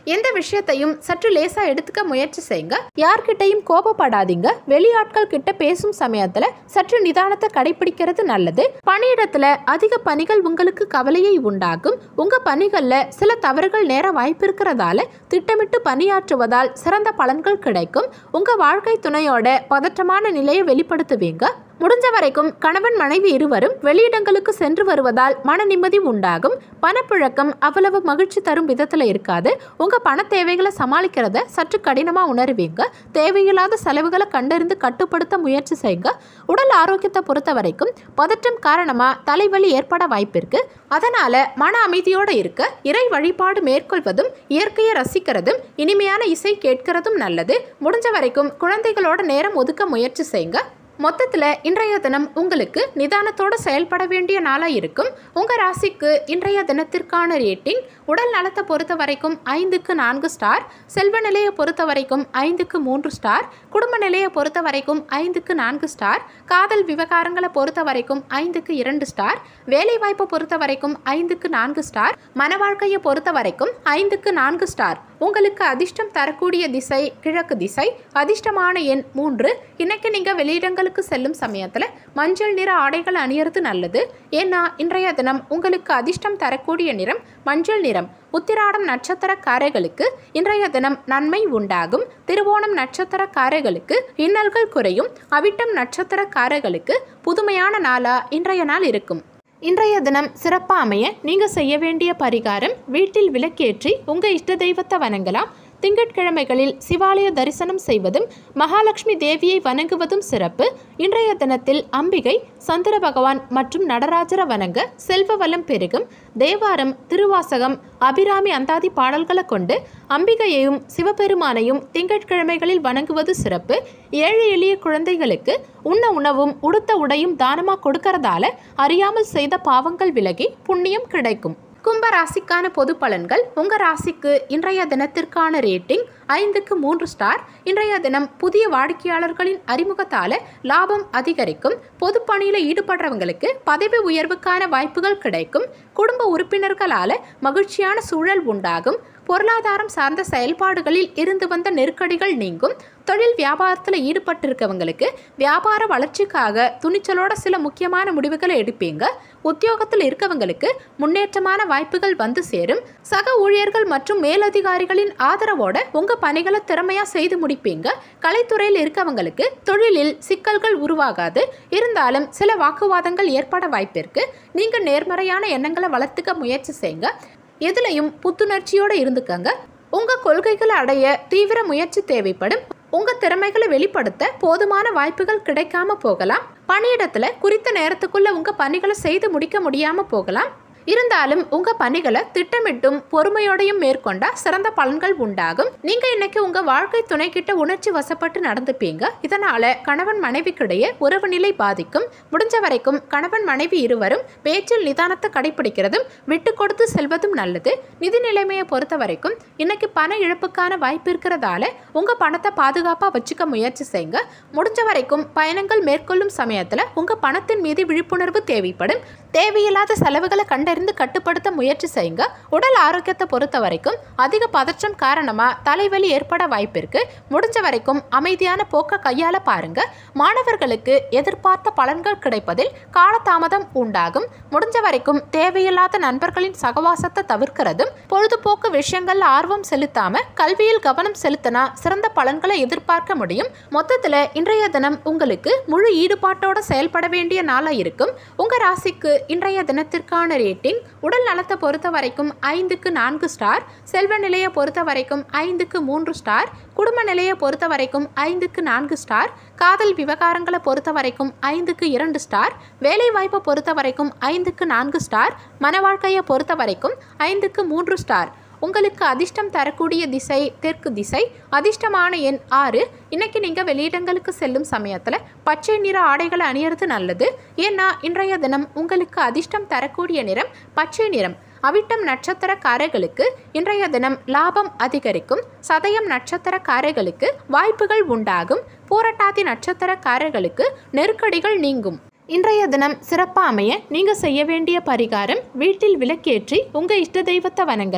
A: எந்த விஷயத்தையும் சற்று லேசா எடுத்துக்க முயற்சி செய்யுங்க யார்கிட்டையும் கோபப்படாதீங்க வெளியாட்கள் கிட்ட பேசும் சமயத்துல சற்று நிதானத்தை கடைபிடிக்கிறது நல்லது பணியிடத்துல அதிக பணிகள் உங்களுக்கு கவலையை உண்டாகும் உங்க பணிகள்ல சில தவறுகள் நேர வாய்ப்பு இருக்கிறதால திட்டமிட்டு பணியாற்றுவதால் சிறந்த பலன்கள் கிடைக்கும் உங்க வாழ்க்கை துணையோட பதற்றமான நிலையை வெளிப்படுத்துவீங்க முடிஞ்ச வரைக்கும் கணவன் மனைவி இருவரும் வெளியிடங்களுக்கு சென்று வருவதால் மன நிம்மதி உண்டாகும் பணப்புழக்கம் அவ்வளவு மகிழ்ச்சி தரும் விதத்தில் இருக்காது உங்க பண தேவைகளை சமாளிக்கிறத சற்று கடினமாக உணருவீங்க தேவையில்லாத செலவுகளை கண்டறிந்து கட்டுப்படுத்த முயற்சி செய்யுங்க உடல் ஆரோக்கியத்தை பொறுத்த வரைக்கும் பதற்றம் காரணமாக தலைவலி ஏற்பட வாய்ப்பிருக்கு அதனால மன அமைதியோடு இருக்க இறை வழிபாடு மேற்கொள்வதும் இயற்கையை ரசிக்கிறதும் இனிமையான இசை கேட்கிறதும் நல்லது முடிஞ்ச வரைக்கும் குழந்தைகளோட நேரம் ஒதுக்க முயற்சி செய்யுங்க மொத்தத்தில் இன்றைய தினம் உங்களுக்கு நிதானத்தோடு செயல்பட வேண்டிய நாளாக இருக்கும் உங்கள் ராசிக்கு இன்றைய தினத்திற்கான ரேட்டிங் உடல் நலத்தை பொறுத்த வரைக்கும் ஐந்துக்கு நான்கு ஸ்டார் செல்வ நிலையை பொறுத்த வரைக்கும் ஐந்துக்கு மூன்று ஸ்டார் குடும்ப நிலையை பொறுத்த வரைக்கும் ஐந்துக்கு நான்கு ஸ்டார் காதல் விவகாரங்களை பொறுத்த வரைக்கும் ஐந்துக்கு இரண்டு ஸ்டார் வேலை வாய்ப்பை பொறுத்த வரைக்கும் ஐந்துக்கு நான்கு ஸ்டார் மன வாழ்க்கையை பொறுத்த வரைக்கும் ஐந்துக்கு நான்கு ஸ்டார் உங்களுக்கு அதிர்ஷ்டம் தரக்கூடிய திசை கிழக்கு திசை அதிர்ஷ்டமான எண் மூன்று இன்னைக்கு நீங்கள் வெளியிடங்களுக்கு செல்லும் சமயத்தில் மஞ்சள் நிற ஆடைகள் அணியறது நல்லது ஏன்னா இன்றைய தினம் உங்களுக்கு அதிர்ஷ்டம் தரக்கூடிய நிறம் மஞ்சள் நிறம் உத்திராடம் நட்சத்திரக்காரர்களுக்கு இன்றைய தினம் நன்மை உண்டாகும் திருவோணம் நட்சத்திரக்காரர்களுக்கு இன்னல்கள் குறையும் அவிட்டம் நட்சத்திரக்காரர்களுக்கு புதுமையான நாளா இன்றைய நாள் இருக்கும் இன்றைய தினம் சிறப்பாக அமைய நீங்கள் செய்ய வேண்டிய பரிகாரம் வீட்டில் விளக்கேற்றி உங்கள் இஷ்ட தெய்வத்தை வணங்கலாம் திங்கட்கிழமைகளில் சிவாலய தரிசனம் செய்வதும் மகாலட்சுமி தேவியை வணங்குவதும் சிறப்பு இன்றைய தினத்தில் அம்பிகை சந்திர பகவான் மற்றும் நடராஜர வணங்க செல்வ வளம் பெருகும் தேவாரம் திருவாசகம் அபிராமி அந்தாதி பாடல்களை கொண்டு அம்பிகையையும் சிவபெருமானையும் திங்கட்கிழமைகளில் வணங்குவது சிறப்பு ஏழை எளிய குழந்தைகளுக்கு உண்ண உணவும் உடுத்த உடையும் தானமாக கொடுக்கறதால அறியாமல் செய்த பாவங்கள் விலகி புண்ணியம் கிடைக்கும் கும்ப ராசிக்கான பொது பலன்கள் உங்க ராசிக்கு இன்றைய தினத்திற்கான ரேட்டிங் ஐந்துக்கு மூன்று ஸ்டார் இன்றைய தினம் புதிய வாடிக்கையாளர்களின் அறிமுகத்தால லாபம் அதிகரிக்கும் பொது பணியில ஈடுபடுறவங்களுக்கு பதவி உயர்வுக்கான வாய்ப்புகள் கிடைக்கும் குடும்ப உறுப்பினர்களால மகிழ்ச்சியான சூழல் உண்டாகும் பொருளாதாரம் சார்ந்த செயல்பாடுகளில் இருந்து வந்த நெருக்கடிகள் நீங்கும் தொழில் வியாபாரத்தில் ஈடுபட்டிருக்கவங்களுக்கு வியாபார வளர்ச்சிக்காக துணிச்சலோட சில முக்கியமான முடிவுகளை எடுப்பீங்க உத்தியோகத்தில் இருக்கவங்களுக்கு முன்னேற்றமான வாய்ப்புகள் வந்து சேரும் சக ஊழியர்கள் மற்றும் மேலதிகாரிகளின் ஆதரவோட உங்க பணிகளை திறமையா செய்து முடிப்பீங்க கலைத்துறையில் இருக்கவங்களுக்கு தொழிலில் சிக்கல்கள் உருவாகாது இருந்தாலும் சில வாக்குவாதங்கள் ஏற்பட வாய்ப்பிருக்கு நீங்க நேர்மறையான எண்ணங்களை வளர்த்துக்க முயற்சி செய்யுங்க எதுலையும் புத்துணர்ச்சியோட இருந்துக்கங்க உங்க கொள்கைகளை அடைய தீவிர முயற்சி தேவைப்படும் உங்க திறமைகளை வெளிப்படுத்த போதுமான வாய்ப்புகள் கிடைக்காம போகலாம் பணியிடத்துல குறித்த நேரத்துக்குள்ள உங்க பணிகளை செய்து முடிக்க முடியாம போகலாம் இருந்தாலும் உங்க பணிகளை திட்டமிட்டும் பொறுமையோடையும் மேற்கொண்டா சிறந்த பலன்கள் உண்டாகும் நீங்க இன்னைக்கு உங்க வாழ்க்கை துணை கிட்ட உணர்ச்சி வசப்பட்டு நடந்துப்பீங்க இதனால கணவன் மனைவிக்கிடையே உறவு நிலை பாதிக்கும் முடிஞ்ச வரைக்கும் கணவன் மனைவி இருவரும் பேச்சில் நிதானத்தை கடைபிடிக்கிறதும் விட்டு கொடுத்து செல்வதும் நல்லது நிதி நிலைமையை பொறுத்த வரைக்கும் இன்னைக்கு பண இழப்புக்கான வாய்ப்பு இருக்கிறதால உங்க பணத்தை பாதுகாப்பா வச்சுக்க முயற்சி செய்யுங்க முடிஞ்ச வரைக்கும் பயணங்கள் மேற்கொள்ளும் சமயத்துல உங்க பணத்தின் மீது விழிப்புணர்வு தேவைப்படும் தேவையில்லாத செலவுகளை கண்டறிந்து கட்டுப்படுத்த முயற்சி செய்யுங்க உடல் ஆரோக்கியத்தை பொறுத்த வரைக்கும் அதிக பதற்றம் காரணமா தலைவலி ஏற்பட வாய்ப்பிருக்கு முடிஞ்ச வரைக்கும் அமைதியான போக்க கையாள பாருங்க மாணவர்களுக்கு எதிர்பார்த்த பலன்கள் கிடைப்பதில் காலதாமதம் உண்டாகும் முடிஞ்ச வரைக்கும் தேவையில்லாத நண்பர்களின் சகவாசத்தை தவிர்க்கிறதும் பொழுதுபோக்கு விஷயங்கள்ல ஆர்வம் செலுத்தாம கல்வியில் கவனம் செலுத்தினா சிறந்த பலன்களை எதிர்பார்க்க முடியும் மொத்தத்துல இன்றைய தினம் உங்களுக்கு முழு ஈடுபாட்டோட செயல்பட வேண்டிய நாளா இருக்கும் உங்க ராசிக்கு இன்றைய தினத்திற்கான ரேட்டிங் உடல் நலத்தை பொறுத்த வரைக்கும் ஐந்துக்கு நான்கு ஸ்டார் செல்வ நிலையை பொறுத்த வரைக்கும் ஐந்துக்கு மூன்று ஸ்டார் குடும்ப நிலையை பொறுத்த வரைக்கும் ஐந்துக்கு நான்கு ஸ்டார் காதல் விவகாரங்களை பொறுத்த வரைக்கும் ஐந்துக்கு இரண்டு ஸ்டார் வேலை வாய்ப்பை பொறுத்த வரைக்கும் ஐந்துக்கு நான்கு ஸ்டார் மன வாழ்க்கையை பொறுத்த வரைக்கும் ஐந்துக்கு மூன்று ஸ்டார் உங்களுக்கு அதிர்ஷ்டம் தரக்கூடிய திசை தெற்கு திசை அதிர்ஷ்டமான எண் ஆறு இன்னைக்கு நீங்கள் வெளியிடங்களுக்கு செல்லும் சமயத்தில் பச்சை நிற ஆடைகளை அணியறது நல்லது ஏன்னா இன்றைய தினம் உங்களுக்கு அதிர்ஷ்டம் தரக்கூடிய நிறம் பச்சை நிறம் அவிட்டம் நட்சத்திரக்காரர்களுக்கு இன்றைய தினம் லாபம் அதிகரிக்கும் சதயம் நட்சத்திரக்காரர்களுக்கு வாய்ப்புகள் உண்டாகும் பூரட்டாதி நட்சத்திரக்காரர்களுக்கு நெருக்கடிகள் நீங்கும் இன்றைய தினம் சிறப்பாக அமைய நீங்கள் செய்ய வேண்டிய பரிகாரம் வீட்டில் விளக்கேற்றி உங்கள் இஷ்ட தெய்வத்தை வணங்கலாம்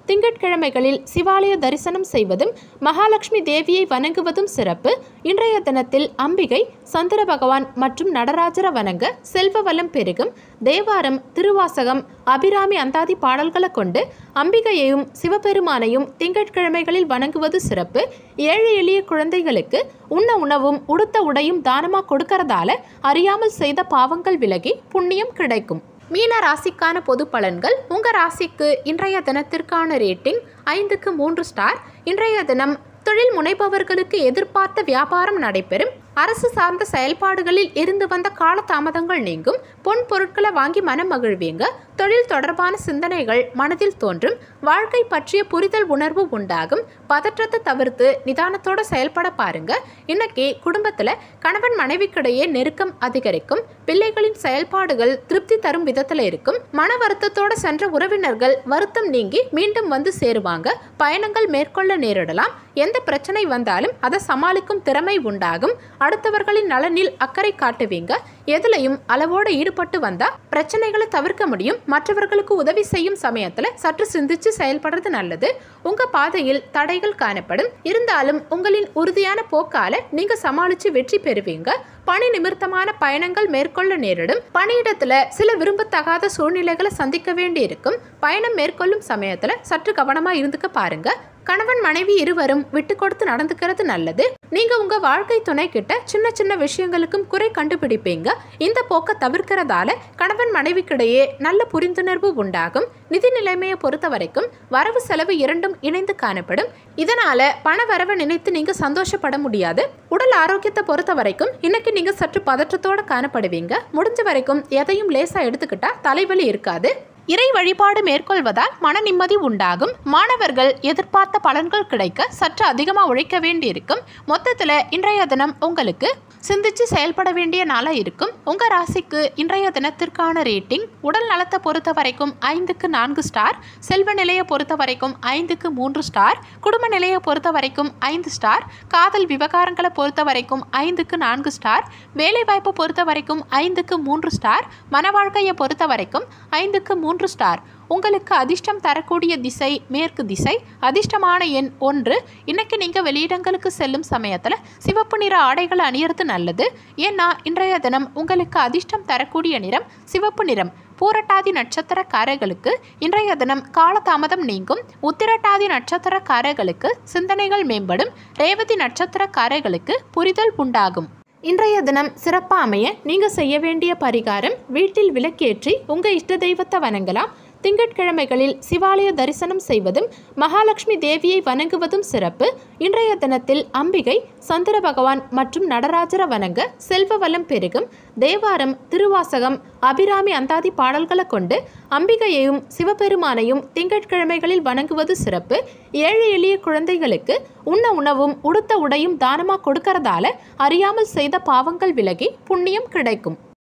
A: திங்கட்கிழமைகளில் சிவாலய தரிசனம் செய்வதும் மகாலட்சுமி தேவியை வணங்குவதும் சிறப்பு இன்றைய தினத்தில் அம்பிகை சந்திர பகவான் மற்றும் நடராஜர வணங்க செல்வ வளம் பெருகும் தேவாரம் திருவாசகம் அபிராமி அந்தாதி பாடல்களை கொண்டு அம்பிகையையும் சிவபெருமானையும் திங்கட்கிழமைகளில் வணங்குவது சிறப்பு ஏழை எளிய குழந்தைகளுக்கு உண்ண உணவும் உடுத்த உடையும் தானமாக கொடுக்கறதால அறியாமல் செய்த பாவங்கள் விலகி புண்ணியம் கிடைக்கும் மீன ராசிக்கான பொது பலன்கள் உங்கள் ராசிக்கு இன்றைய தினத்திற்கான ரேட்டிங் ஐந்துக்கு மூன்று ஸ்டார் இன்றைய தினம் தொழில் முனைபவர்களுக்கு எதிர்பார்த்த வியாபாரம் நடைபெறும் அரசு சார்ந்த செயல்பாடுகளில் இருந்து வந்த காலதாமதங்கள் நீங்கும் பொன் பொருட்களை வாங்கி மனம் மகிழ்வீங்க தொழில் தொடர்பான சிந்தனைகள் மனதில் தோன்றும் வாழ்க்கை பற்றிய புரிதல் உணர்வு உண்டாகும் பதற்றத்தை தவிர்த்து நிதானத்தோட செயல்பட பாருங்க இன்னைக்கு குடும்பத்தில் கணவன் மனைவிக்கிடையே நெருக்கம் அதிகரிக்கும் பிள்ளைகளின் செயல்பாடுகள் திருப்தி தரும் விதத்தில் இருக்கும் மன வருத்தத்தோட சென்ற உறவினர்கள் வருத்தம் நீங்கி மீண்டும் வந்து சேருவாங்க பயணங்கள் மேற்கொள்ள நேரிடலாம் எந்த பிரச்சனை வந்தாலும் அதை சமாளிக்கும் திறமை உண்டாகும் அடுத்தவர்களின் நலனில் அக்கறை காட்டுவீங்க எதுலையும் அளவோடு ஈடுபட்டு வந்தா பிரச்சனைகளை தவிர்க்க முடியும் மற்றவர்களுக்கு உதவி செய்யும் சமயத்துல சற்று சிந்திச்சு செயல்படுறது நல்லது உங்க பாதையில் தடைகள் காணப்படும் இருந்தாலும் உங்களின் உறுதியான போக்கால நீங்க சமாளிச்சு வெற்றி பெறுவீங்க பணி நிமித்தமான பயணங்கள் மேற்கொள்ள நேரிடும் பணியிடத்துல சில விரும்பத்தகாத சூழ்நிலைகளை சந்திக்க வேண்டியிருக்கும் பயணம் மேற்கொள்ளும் சமயத்துல சற்று கவனமா இருந்துக்க பாருங்க கணவன் மனைவி இருவரும் விட்டு கொடுத்து நடந்துக்கிறது நல்லது நீங்க உங்க வாழ்க்கை துணை கிட்ட சின்ன சின்ன விஷயங்களுக்கும் குறை கண்டுபிடிப்பீங்க இந்த போக்கை தவிர்க்கிறதால கணவன் மனைவிக்கிடையே நல்ல புரிந்துணர்வு உண்டாகும் நிதி நிலைமையை பொறுத்த வரைக்கும் வரவு செலவு இரண்டும் இணைந்து காணப்படும் இதனால பண வரவை நினைத்து நீங்க சந்தோஷப்பட முடியாது உடல் ஆரோக்கியத்தை பொறுத்த வரைக்கும் இன்னைக்கு நீங்க சற்று பதற்றத்தோட காணப்படுவீங்க முடிஞ்ச வரைக்கும் எதையும் லேசா எடுத்துக்கிட்டா தலைவலி இருக்காது இறை வழிபாடு மேற்கொள்வதால் மன நிம்மதி உண்டாகும் மாணவர்கள் எதிர்பார்த்த பலன்கள் கிடைக்க சற்று அதிகமாக உழைக்க வேண்டியிருக்கும் மொத்தத்தில் இன்றைய தினம் உங்களுக்கு சிந்திச்சு செயல்பட வேண்டிய நாளாக இருக்கும் உங்கள் ராசிக்கு இன்றைய தினத்திற்கான ரேட்டிங் உடல் நலத்தை பொறுத்த வரைக்கும் ஐந்துக்கு நான்கு ஸ்டார் செல்வ நிலையை பொறுத்த வரைக்கும் ஐந்துக்கு மூன்று ஸ்டார் குடும்ப நிலையை பொறுத்த வரைக்கும் ஐந்து ஸ்டார் காதல் விவகாரங்களை பொறுத்த வரைக்கும் ஐந்துக்கு நான்கு ஸ்டார் வேலைவாய்ப்பை பொறுத்த வரைக்கும் ஐந்துக்கு மூன்று ஸ்டார் மன வாழ்க்கையை பொறுத்த வரைக்கும் ஐந்துக்கு மூன்று ஸ்டார் உங்களுக்கு அதிர்ஷ்டம் தரக்கூடிய திசை மேற்கு திசை அதிர்ஷ்டமான எண் ஒன்று இன்னைக்கு நீங்கள் வெளியிடங்களுக்கு செல்லும் சமயத்தில் சிவப்பு நிற ஆடைகளை அணியறது நல்லது ஏன்னா இன்றைய தினம் உங்களுக்கு அதிர்ஷ்டம் தரக்கூடிய நிறம் சிவப்பு நிறம் பூரட்டாதி நட்சத்திரக்காரர்களுக்கு இன்றைய தினம் காலதாமதம் நீங்கும் உத்திரட்டாதி நட்சத்திரக்காரர்களுக்கு சிந்தனைகள் மேம்படும் ரேவதி நட்சத்திரக்காரர்களுக்கு புரிதல் உண்டாகும் இன்றைய தினம் சிறப்பாக அமைய நீங்கள் செய்ய வேண்டிய பரிகாரம் வீட்டில் விளக்கேற்றி உங்கள் இஷ்ட தெய்வத்தை வணங்கலாம் திங்கட்கிழமைகளில் சிவாலய தரிசனம் செய்வதும் மகாலட்சுமி தேவியை வணங்குவதும் சிறப்பு இன்றைய தினத்தில் அம்பிகை சந்திர பகவான் மற்றும் நடராஜர வணங்க செல்வ வளம் பெருகும் தேவாரம் திருவாசகம் அபிராமி அந்தாதி பாடல்களை கொண்டு அம்பிகையையும் சிவபெருமானையும் திங்கட்கிழமைகளில் வணங்குவது சிறப்பு ஏழை எளிய குழந்தைகளுக்கு உண்ண உணவும் உடுத்த உடையும் தானமாக கொடுக்கறதால அறியாமல் செய்த பாவங்கள் விலகி புண்ணியம் கிடைக்கும்